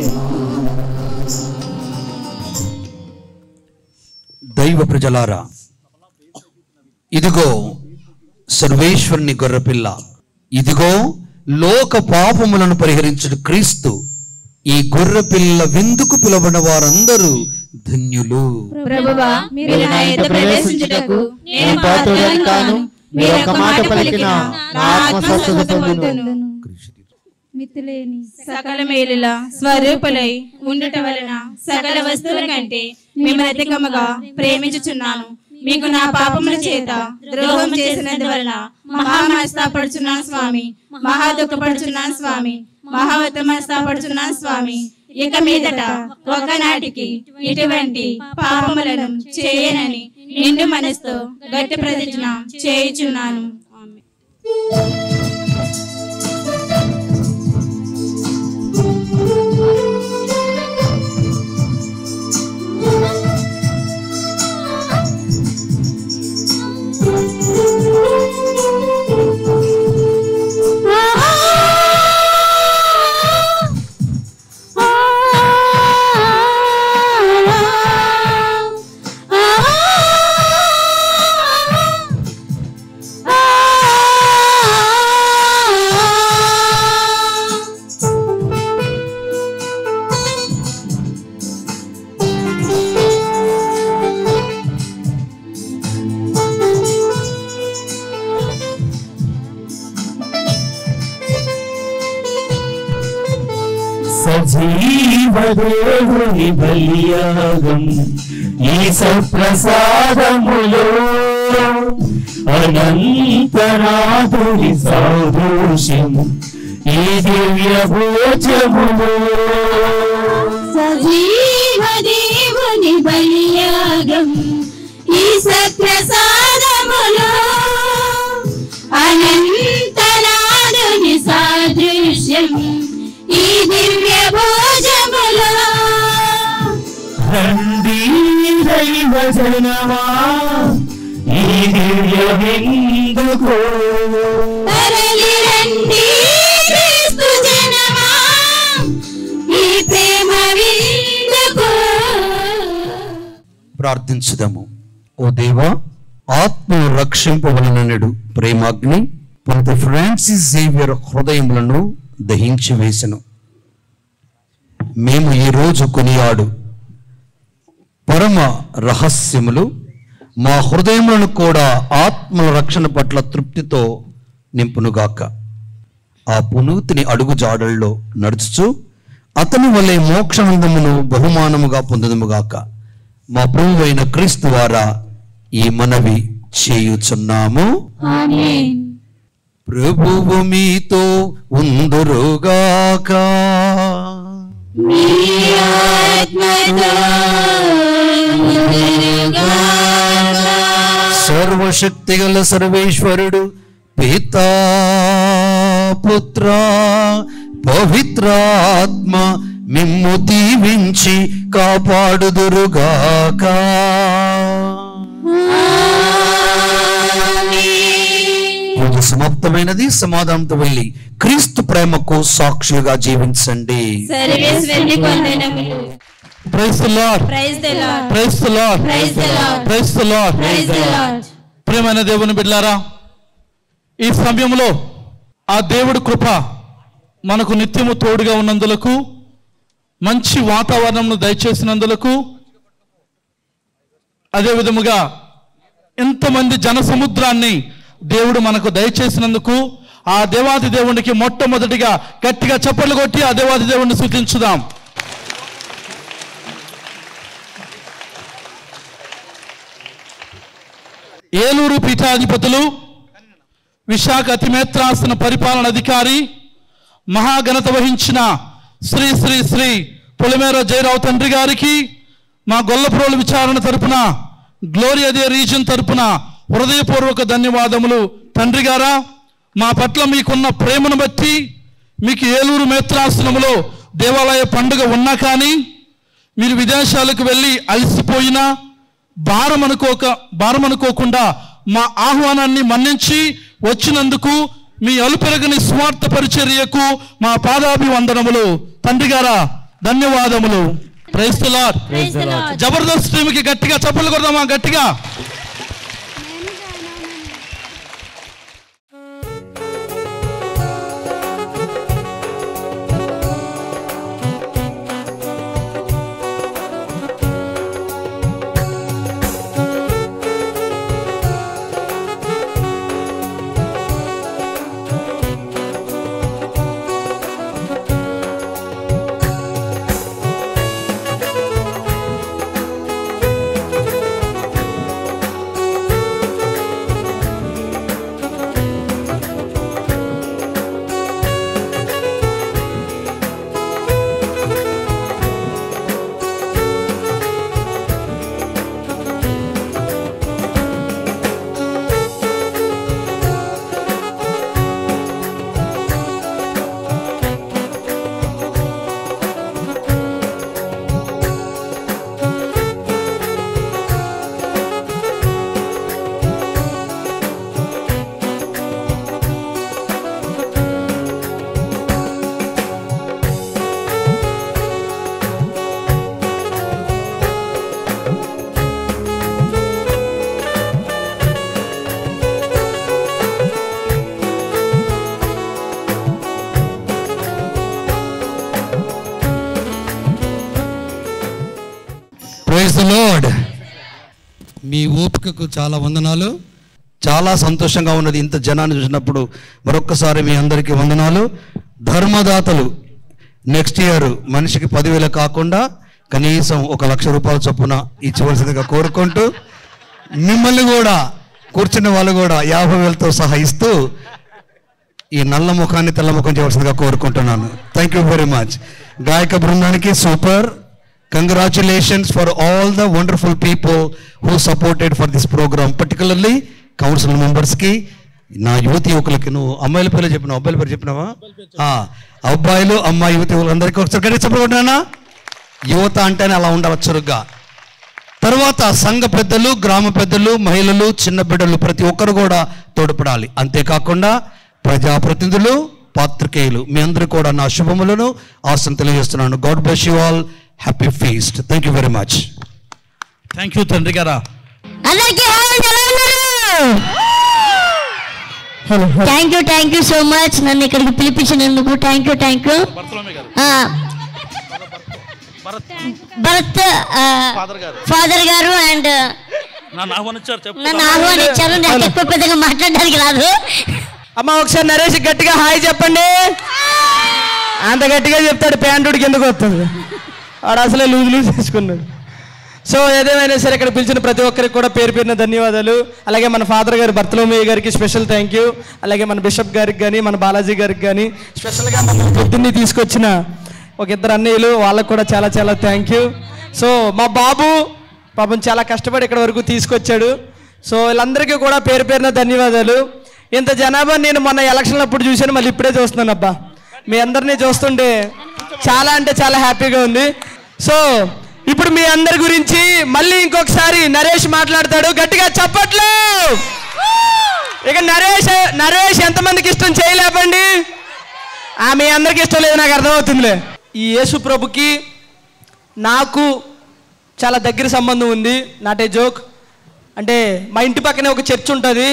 దైవ ప్రజలారా ఇదిగో సర్వేశ్వరుని గొర్రెపిల్ల ఇదిగో లోక పాపములను పరిహరించుడు క్రీస్తు ఈ గొర్రెపిల్ల విందుకు పిలవబడిన వారందరూ ధన్యులు
ప్రభువా మీరు నా యొద్ద ప్రవేశించుటకు నేను పాత్రను కాను మీరు ఒక మాట పలికిన నా ఆత్మ స్వస్థత పొందును
మితిలేని
సకల మేలుల స్వరూపులై ఉండుట వలన సకల వస్తువుల కంటే మిమ్మల్ని అధికముగా ప్రేమించుచున్నాను మీకు నా పాపముల చేత ద్రోహం చేసినందువలన మహా మనస్తాపడుచున్నాను స్వామి మహా దుఃఖపడుచున్నాను స్వామి మహా మనస్తాపడుచున్నాను స్వామి ఇక మీదట ఒకనాటికి ఇటువంటి పాపములను చేయనని నిండు మనసుతో గట్టి ప్రతిజ్ఞ చేయుచున్నాను
సజీవదేవుని బలియాగం ఈ సప్రసాదములో అనంతనాథుని సాదృశ్యం ఈ దివ్య భోజములో
సజీవ దేవుని బలియాగం ఈ సత్ప్రసాదములో అనంతనాదుని సాదృశ్యం ఈ దివ్య భోజములో
రండి దైవ జనమా ఈ దివ్య విందుకో
తరలి రండి క్రీస్తు జనమా ఈ ప్రేమ విందుకు
ప్రార్థించుదాము ఓ దేవా ఆత్మను రక్షింపవలనడు ప్రేమాగ్ని పంత ఫ్రాన్సిస్ జేవియర్ హృదయములను దహించి వేసెను మేము ఈరోజు కొనియాడు పరమ రహస్యములు మా హృదయములను కూడా ఆత్మల రక్షణ పట్ల తృప్తితో నింపునుగాక ఆ పునూతిని అడుగు జాడల్లో నడుచుచు అతని వలె మోక్షానందమును బహుమానముగా పొందదుముగాక మా ప్రభువైన క్రీస్తు ద్వారా ఈ మనవి చేయుచున్నాము ప్రభువు మీతో ఉందురుగాక సర్వశక్తిగల సర్వేశ్వరుడు పితా పుత్ర పవిత్రాత్మ మిమ్ము దీవించి కాపాడుదురుగాక పూజ సమాప్తమైనది సమాధానంతో వెళ్ళి క్రీస్తు ప్రేమకు సాక్షిగా జీవించండి
సర్వేశ్వరుని కొందనములు
praise the lord
praise the lord
praise the lord
praise the lord
praise the lord
praise the lord
ప్రేమైన దేవుని బిడ్డారా ఈ సమయంలో ఆ దేవుడి కృప మనకు నిత్యము తోడుగా ఉన్నందులకు మంచి వాతావరణంను దయచేసినందులకు అదే విధముగా ఎంతమంది జన సముద్రాన్ని దేవుడు మనకు దయచేసినందుకు ఆ దేవాది దేవునికి మొట్టమొదటిగా గట్టిగా చప్పట్లు కొట్టి ఆ దేవాది దేవుడిని సూచించుదాం ఏలూరు పీఠాధిపతులు విశాఖ అతిమేత్రాసన పరిపాలన అధికారి మహాఘనత వహించిన శ్రీ శ్రీ శ్రీ పొలిమేర జయరావు తండ్రి గారికి మా గొల్లప్రోలు విచారణ తరపున గ్లోరియా దే రీజన్ తరపున హృదయపూర్వక ధన్యవాదములు తండ్రి గారా మా పట్ల మీకున్న ప్రేమను బట్టి మీకు ఏలూరు మేత్రాసనములో దేవాలయ పండుగ ఉన్నా కానీ మీరు విదేశాలకు వెళ్ళి అలసిపోయినా భారం అనుకోక భారం అనుకోకుండా మా ఆహ్వానాన్ని మన్నించి వచ్చినందుకు మీ అలుపెరగని స్వార్థ పరిచర్యకు మా పాదాభివందనములు తండ్రి గారా ధన్యవాదములు ప్రైస్తలార్
Praise the Lord.
జబర్దస్త్ టీంకి గట్టిగా చప్పట్లు కొడదామా గట్టిగా
ప్రైజ్ ద లార్డ్ మీ ఓపికకు చాలా వందనాలు చాలా సంతోషంగా ఉన్నది ఇంత జనాన్ని చూసినప్పుడు మరొక్కసారి మీ అందరికీ వందనాలు ధర్మదాతలు నెక్స్ట్ ఇయర్ మనిషికి పదివేలు కాకుండా కనీసం ఒక లక్ష రూపాయల చొప్పున ఇచ్చవలసిందిగా కోరుకుంటూ మిమ్మల్ని కూడా కూర్చున్న వాళ్ళు కూడా యాభై వేలతో సహా ఇస్తూ ఈ నల్ల ముఖాన్ని తెల్ల ముఖం చేయవలసిందిగా కోరుకుంటున్నాను థ్యాంక్ యూ వెరీ మచ్ గాయక బృందానికి super congratulations for all the wonderful people who supported for this programme particularly council మెంబర్స్కి నా యువతి యువకులకి నువ్వు అమ్మాయిల పేర్లు చెప్పినావు అబ్బాయిల పేరు చెప్పినావా ఆ, అబ్బాయిలు అమ్మాయి యువతి యువకులు అందరికీ ఒకసారి గట్టి చెప్పకుండా యువత అంటేనే అలా ఉండాలి చురుగ్గా తర్వాత సంఘ పెద్దలు గ్రామ పెద్దలు మహిళలు చిన్న బిడ్డలు ప్రతి ఒక్కరు కూడా తోడ్పడాలి అంతేకాకుండా ప్రజాప్రతినిధులు పాత్రికేయులు మీ అందరూ కూడా నా శుభములను ఆశను తెలియజేస్తున్నాను God bless you all happy feast thank you very much
thank you తండ్రి గారా
అందరికీ హాయ్ ఎలా ఉన్నారు thank you thank you so much నన్ను ఇక్కడికి పిలిపించినందుకు thank you thank you Bharat father గారు అండ్
నన్ను ఆహ్వానించారు చెప్పు
నన్ను ఆహ్వానించారు నాకు ఎక్కువ పెద్దగా మాట్లాడడానికి రాదు
అమ్మ ఒకసారి నరేష్ గట్టిగా హాయ్ చెప్పండి అంత గట్టిగా చెప్తాడు ప్యాంటుడికి ఎందుకు వస్తుంది వాడు అసలే లూజ్ లూజ్ చేసుకున్నాడు సో ఏదేమైనా సరే ఇక్కడ పిలిచిన ప్రతి ఒక్కరికి కూడా పేరు పేరున ధన్యవాదాలు అలాగే మన ఫాదర్ గారు భర్తలోమయ్య గారికి స్పెషల్ థ్యాంక్ యూ అలాగే మన బిషప్ గారికి కానీ మన బాలాజీ గారికి కానీ స్పెషల్గా మన పొద్దున్నే తీసుకొచ్చిన ఒక ఇద్దరు అన్నయ్యలు వాళ్ళకు కూడా చాలా చాలా థ్యాంక్ యూ సో మా బాబు పాపం చాలా కష్టపడి ఇక్కడ వరకు తీసుకొచ్చాడు సో వీళ్ళందరికీ కూడా పేరు పేరున ధన్యవాదాలు ఇంత జనాభా నేను మొన్న ఎలక్షన్ అప్పుడు చూశాను మళ్ళీ ఇప్పుడే చూస్తున్నాను అబ్బా మీ అందరినీ చూస్తుంటే చాలా అంటే చాలా హ్యాపీగా ఉంది సో ఇప్పుడు మీ అందరి గురించి మళ్ళీ ఇంకొకసారి నరేష్ మాట్లాడతాడు గట్టిగా చప్పట్లు ఇక నరేష్ నరేష్ ఎంతమందికి ఇష్టం చేయలేపండి ఆ మీ అందరికి ఇష్టం లేదు నాకు అర్థమవుతుందిలే ఈ యేసు ప్రభుకి నాకు చాలా దగ్గర సంబంధం ఉంది నాటే జోక్ అంటే మా ఇంటి పక్కనే ఒక చర్చ్ ఉంటుంది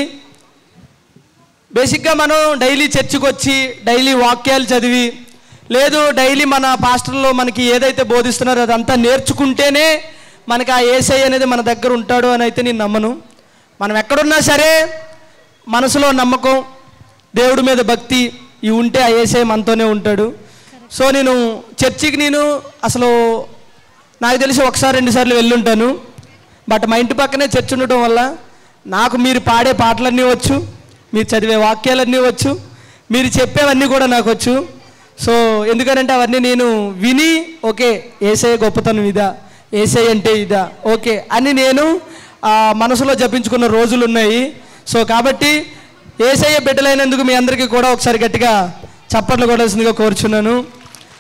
బేసిక్గా మనం డైలీ చర్చికి వచ్చి డైలీ వాక్యాలు చదివి లేదు డైలీ మన పాస్టర్లో మనకి ఏదైతే బోధిస్తున్నారో అదంతా నేర్చుకుంటేనే మనకి ఆ ఏసై అనేది మన దగ్గర ఉంటాడు అని అయితే నేను నమ్మను మనం ఎక్కడున్నా సరే మనసులో నమ్మకం దేవుడి మీద భక్తి ఇవి ఉంటే ఆ ఏసై మనతోనే ఉంటాడు సో నేను చర్చికి నేను అసలు నాకు తెలిసి ఒకసారి రెండుసార్లు వెళ్ళుంటాను బట్ మా ఇంటి పక్కనే చర్చ్ ఉండటం వల్ల నాకు మీరు పాడే పాటలన్నీ వచ్చు మీరు చదివే వాక్యాలన్నీ వచ్చు మీరు చెప్పేవన్నీ కూడా నాకు వచ్చు సో ఎందుకంటే అవన్నీ నేను విని ఓకే ఏసఐ గొప్పతనం ఇదా ఏసఐ అంటే ఇదా ఓకే అని నేను ఆ, మనసులో జపించుకున్న రోజులు ఉన్నాయి సో కాబట్టి ఏసయ్య బిడ్డలైనందుకు మీ అందరికీ కూడా ఒకసారి గట్టిగా చప్పట్లు కొడాల్సిందిగా కోరుచున్నాను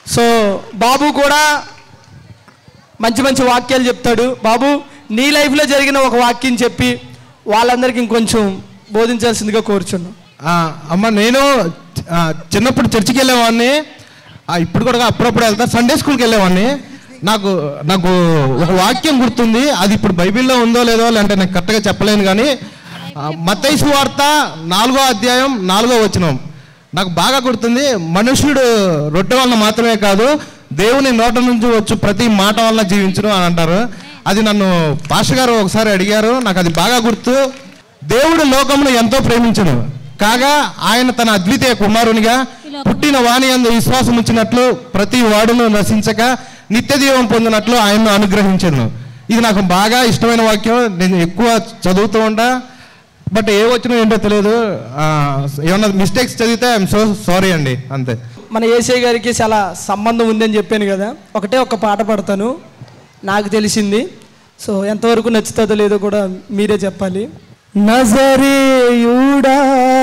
సో బాబు కూడా మంచి మంచి వాక్యాలు చెప్తాడు బాబు నీ లైఫ్లో జరిగిన ఒక వాక్యం చెప్పి వాళ్ళందరికీ ఇంకొంచెం బోధించాల్సిందిగా కోరుచున్నాం
ఆ, అమ్మ నేను ఆ, చిన్నప్పుడు చర్చికి వెళ్ళేవాడిని ఆ, ఇప్పుడు కూడా అప్పుడప్పుడు వెళ్తా సండే స్కూల్కి వెళ్ళేవాడిని నాకు నాకు ఒక వాక్యం గుర్తుంది అది ఇప్పుడు బైబిల్లో ఉందో లేదో లేదంటే నాకు కరెక్ట్గా చెప్పలేను కానీ మతైసు వార్త నాలుగో అధ్యాయం నాలుగో వచనం నాకు బాగా గుర్తుంది మనుష్యుడు రొట్టె వలన మాత్రమే కాదు దేవుని నోట నుంచి వచ్చు ప్రతి మాట వల్ల జీవించను అని అంటారు అది నన్ను పాష గారు ఒకసారి అడిగారు నాకు అది బాగా గుర్తు దేవుడు లోకమును ఎంతో ప్రేమించను కాగా ఆయన తన అద్వితీయ కుమారునిగా పుట్టిన వాణి అందు విశ్వాసం ఉంచినట్లు ప్రతి వాడును నశించక నిత్య జీవం పొందినట్లు ఆయన్ను అనుగ్రహించను ఇది నాకు బాగా ఇష్టమైన వాక్యం నేను ఎక్కువ చదువుతూ ఉంటా బట్ ఏ వచ్చినా ఏంటో తెలియదు ఆ, ఏమన్నా మిస్టేక్స్ చదివితే ఐఎమ్ సో సారీ అండి అంతే
మన ఏసై గారికి చాలా సంబంధం ఉందని చెప్పాను కదా ఒకటే ఒక పాట పాడతాను నాకు తెలిసింది సో ఎంతవరకు నచ్చుతుందో లేదో కూడా మీరే చెప్పాలి నజరేయుడా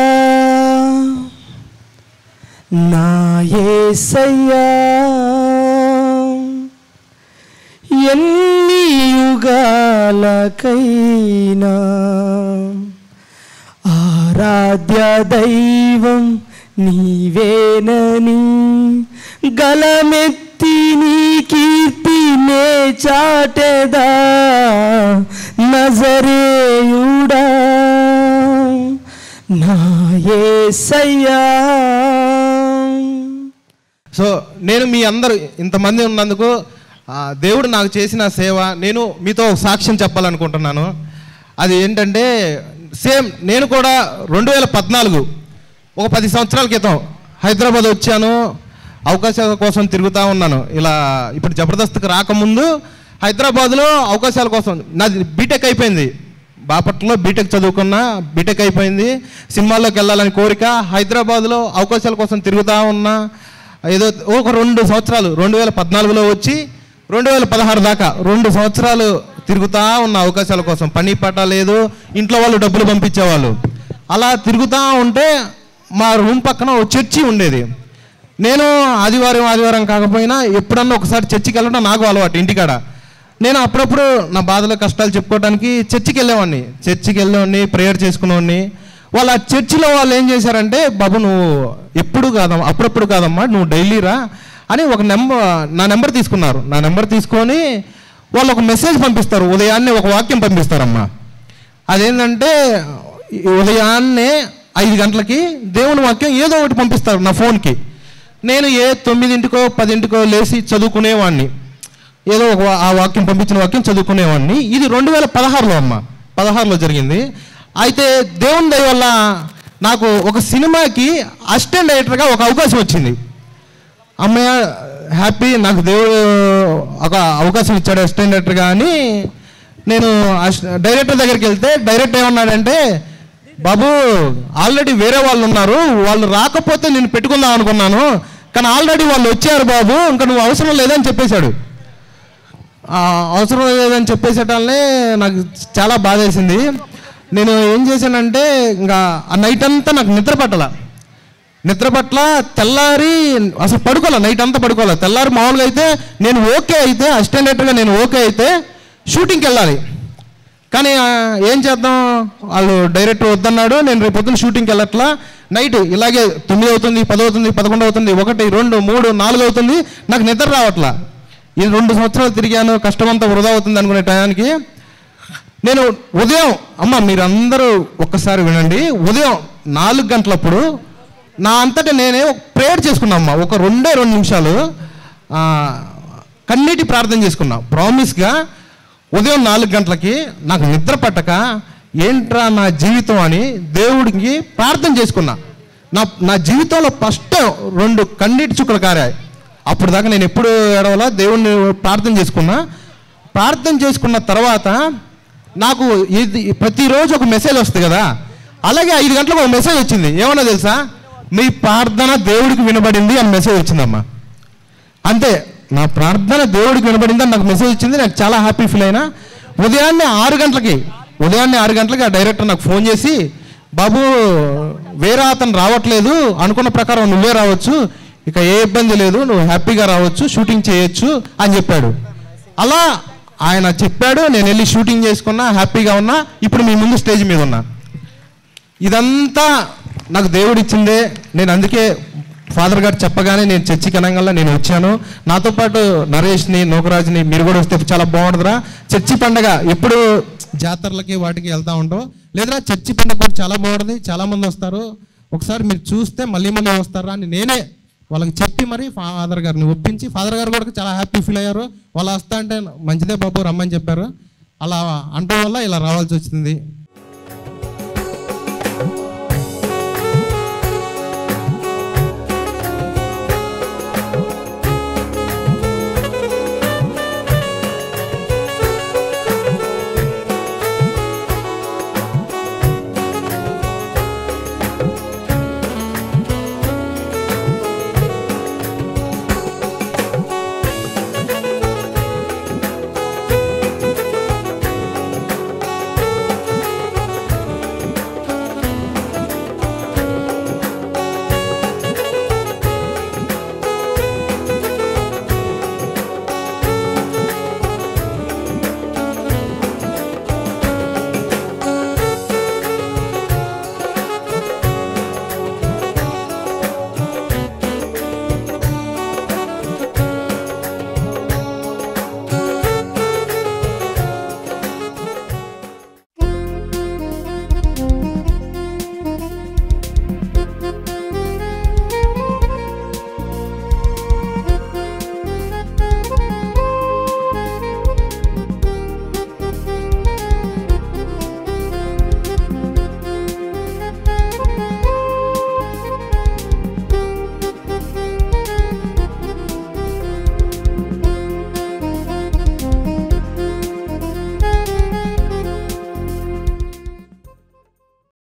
నా యేసయ్యా ఎన్ని యుగాలకైనా ఆరాధ్య దైవం నీవేనని గలమెత్తి నీ కీర్తినే చాటెదా నజరేయుడా నా యేసయ్యా
సో నేను మీ అందరు ఇంతమంది ఉన్నందుకు ఆ, దేవుడు నాకు చేసిన సేవ నేను మీతో ఒక సాక్ష్యం చెప్పాలనుకుంటున్నాను అది ఏంటంటే సేమ్ నేను కూడా రెండు వేల పద్నాలుగు ఒక పది సంవత్సరాల క్రితం హైదరాబాద్ వచ్చాను అవకాశాల కోసం తిరుగుతూ ఉన్నాను ఇలా ఇప్పుడు జబర్దస్త్కి రాకముందు హైదరాబాద్లో అవకాశాల కోసం నాది బీటెక్ అయిపోయింది బాపట్లలో బీటెక్ చదువుకున్నా బీటెక్ అయిపోయింది సినిమాల్లోకి వెళ్ళాలని కోరిక హైదరాబాద్లో అవకాశాల కోసం తిరుగుతూ ఉన్నా ఏదో ఒక రెండు సంవత్సరాలు రెండు వేల పద్నాలుగులో వచ్చి రెండు వేల పదహారు దాకా రెండు సంవత్సరాలు తిరుగుతూ ఉన్న అవకాశాల కోసం పని పట్ట లేదు ఇంట్లో వాళ్ళు డబ్బులు పంపించేవాళ్ళు అలా తిరుగుతూ ఉంటే మా రూమ్ పక్కన ఒక చర్చి ఉండేది నేను ఆదివారం ఆదివారం కాకపోయినా ఎప్పుడన్నా ఒకసారి చర్చికి వెళ్ళడం నాకు అలవాటు ఇంటికాడ నేను అప్పుడప్పుడు నా బాధల కష్టాలు చెప్పుకోవడానికి చర్చికి వెళ్ళేవాడిని చర్చికి వెళ్ళేవాడిని ప్రేయర్ చేసుకునేవాడిని వాళ్ళ ఆ చర్చిలో వాళ్ళు ఏం చేశారంటే బాబు నువ్వు ఎప్పుడు కాదమ్మా అప్పుడప్పుడు కాదమ్మా నువ్వు డైలీ రా అని ఒక నెంబర్ నా నెంబర్ తీసుకున్నారు నా నెంబర్ తీసుకొని వాళ్ళు ఒక మెసేజ్ పంపిస్తారు ఉదయాన్నే ఒక వాక్యం పంపిస్తారమ్మా అదేంటంటే ఈ ఉదయాన్నే ఐదు గంటలకి దేవుని వాక్యం ఏదో ఒకటి పంపిస్తారు నా ఫోన్కి నేను ఏ తొమ్మిదింటికో పదింటికో లేచి చదువుకునేవాడిని ఏదో ఒక వా- ఆ వాక్యం పంపించిన వాక్యం చదువుకునేవాడిని ఇది రెండు వేల పదహారులో అమ్మ పదహారులో జరిగింది అయితే దేవుని దయ వల్ల నాకు ఒక సినిమాకి అసిస్టెంట్ డైరెక్టర్గా ఒక అవకాశం వచ్చింది అమ్మయ్య హ్యాపీ నాకు దేవుడు ఒక అవకాశం ఇచ్చాడు అసిస్టెంట్ డైరెక్టర్గా అని నేను అస్- డైరెక్టర్ దగ్గరికి వెళ్తే డైరెక్టర్ ఏమన్నాడంటే బాబు ఆల్రెడీ వేరే వాళ్ళు ఉన్నారు వాళ్ళు రాకపోతే నేను పెట్టుకుందాం అనుకున్నాను కానీ ఆల్రెడీ వాళ్ళు వచ్చారు బాబు ఇంకా నువ్వు అవసరం లేదని చెప్పేశాడు ఆ, అవసరం లేదని చెప్పేసేటాలనే నాకు చాలా బాధేసింది నేను ఏం చేశానంటే ఇంకా ఆ నైట్ అంతా నాకు నిద్ర పట్టల నిద్ర పట్ల తెల్లారి అసలు పడుకోలే నైట్ అంతా పడుకోలే తెల్లారి మామూలుగా అయితే నేను ఓకే అయితే అసిస్టెంట్ డైరెక్టర్గా నేను ఓకే అయితే షూటింగ్కి వెళ్ళాలి కానీ ఆ, ఏం చేద్దాం వాళ్ళు డైరెక్టర్ వద్దన్నాడు నేను రేపు పొద్దున్న షూటింగ్కి వెళ్ళట్లా నైట్ ఇలాగే తొమ్మిది అవుతుంది పది అవుతుంది పదకొండు అవుతుంది ఒకటి రెండు మూడు నాలుగు అవుతుంది నాకు నిద్ర రావట్లా ఈ రెండు సంవత్సరాలు తిరిగాను కష్టమంతా వృధా అవుతుంది అనుకునే టయానికి నేను ఉదయం అమ్మ మీరందరూ ఒక్కసారి వినండి ఉదయం నాలుగు గంటలప్పుడు నా అంతటా నేనే ప్రేయర్ చేసుకున్నా అమ్మ ఒక రెండే రెండు నిమిషాలు ఆ, కన్నీటి ప్రార్థన చేసుకున్నా ప్రామిస్గా ఉదయం నాలుగు గంటలకి నాకు నిద్ర పట్టక ఏంట్రా నా జీవితం అని దేవుడికి ప్రార్థన చేసుకున్నా నా నా జీవితంలో ఫస్ట్ రెండు కన్నీటి చుక్కలు కారాయి అప్పుడు దాకా నేను ఎప్పుడు ఏడవలా దేవుణ్ణి ప్రార్థన చేసుకున్నా ప్రార్థన చేసుకున్న తర్వాత నాకు ఇది ప్రతిరోజు ఒక మెసేజ్ వస్తుంది కదా అలాగే ఐదు గంటలకు ఒక మెసేజ్ వచ్చింది ఏమన్నా తెలుసా మీ ప్రార్థన దేవుడికి వినబడింది అని మెసేజ్ వచ్చిందమ్మా అంతే నా ప్రార్థన దేవుడికి వినబడింది అని నాకు మెసేజ్ వచ్చింది నాకు చాలా హ్యాపీ ఫీల్ అయినా ఉదయాన్నే ఆరు గంటలకి ఉదయాన్నే ఆరు గంటలకి ఆ డైరెక్టర్ నాకు ఫోన్ చేసి బాబు వేరే అతను రావట్లేదు అనుకున్న ప్రకారం నువ్వే రావచ్చు ఇక ఏ ఇబ్బంది లేదు నువ్వు హ్యాపీగా రావచ్చు షూటింగ్ చేయొచ్చు అని చెప్పాడు అలా ఆయన చెప్పాడు నేను వెళ్ళి షూటింగ్ చేసుకున్నా హ్యాపీగా ఉన్నా ఇప్పుడు మీ ముందు స్టేజ్ మీద ఉన్నా ఇదంతా నాకు దేవుడు ఇచ్చిందే నేను అందుకే ఫాదర్ గారు చెప్పగానే నేను చర్చికి అనగల నేను వచ్చాను నాతో పాటు నరేష్ని నోకరాజ్ని మీరు కూడా వస్తే చాలా బాగుంటుందిరా చర్చి పండగ ఎప్పుడు జాతరలకి వాటికి వెళ్తా ఉంటాం లేదా చర్చి పండగ కూడా చాలా బాగుంటుంది చాలా మంది వస్తారు ఒకసారి మీరు చూస్తే మళ్ళీ మళ్ళీ వస్తారా అని నేనే వాళ్ళకి చెప్పి మరి ఫాదర్ గారిని ఒప్పించి ఫాదర్ గారు కూడా చాలా హ్యాపీ ఫీల్ అయ్యారు వాళ్ళు వస్తా అంటే మంచిదే బాబు రమ్మని చెప్పారు అలా అంటం వల్ల ఇలా రావాల్సి వచ్చింది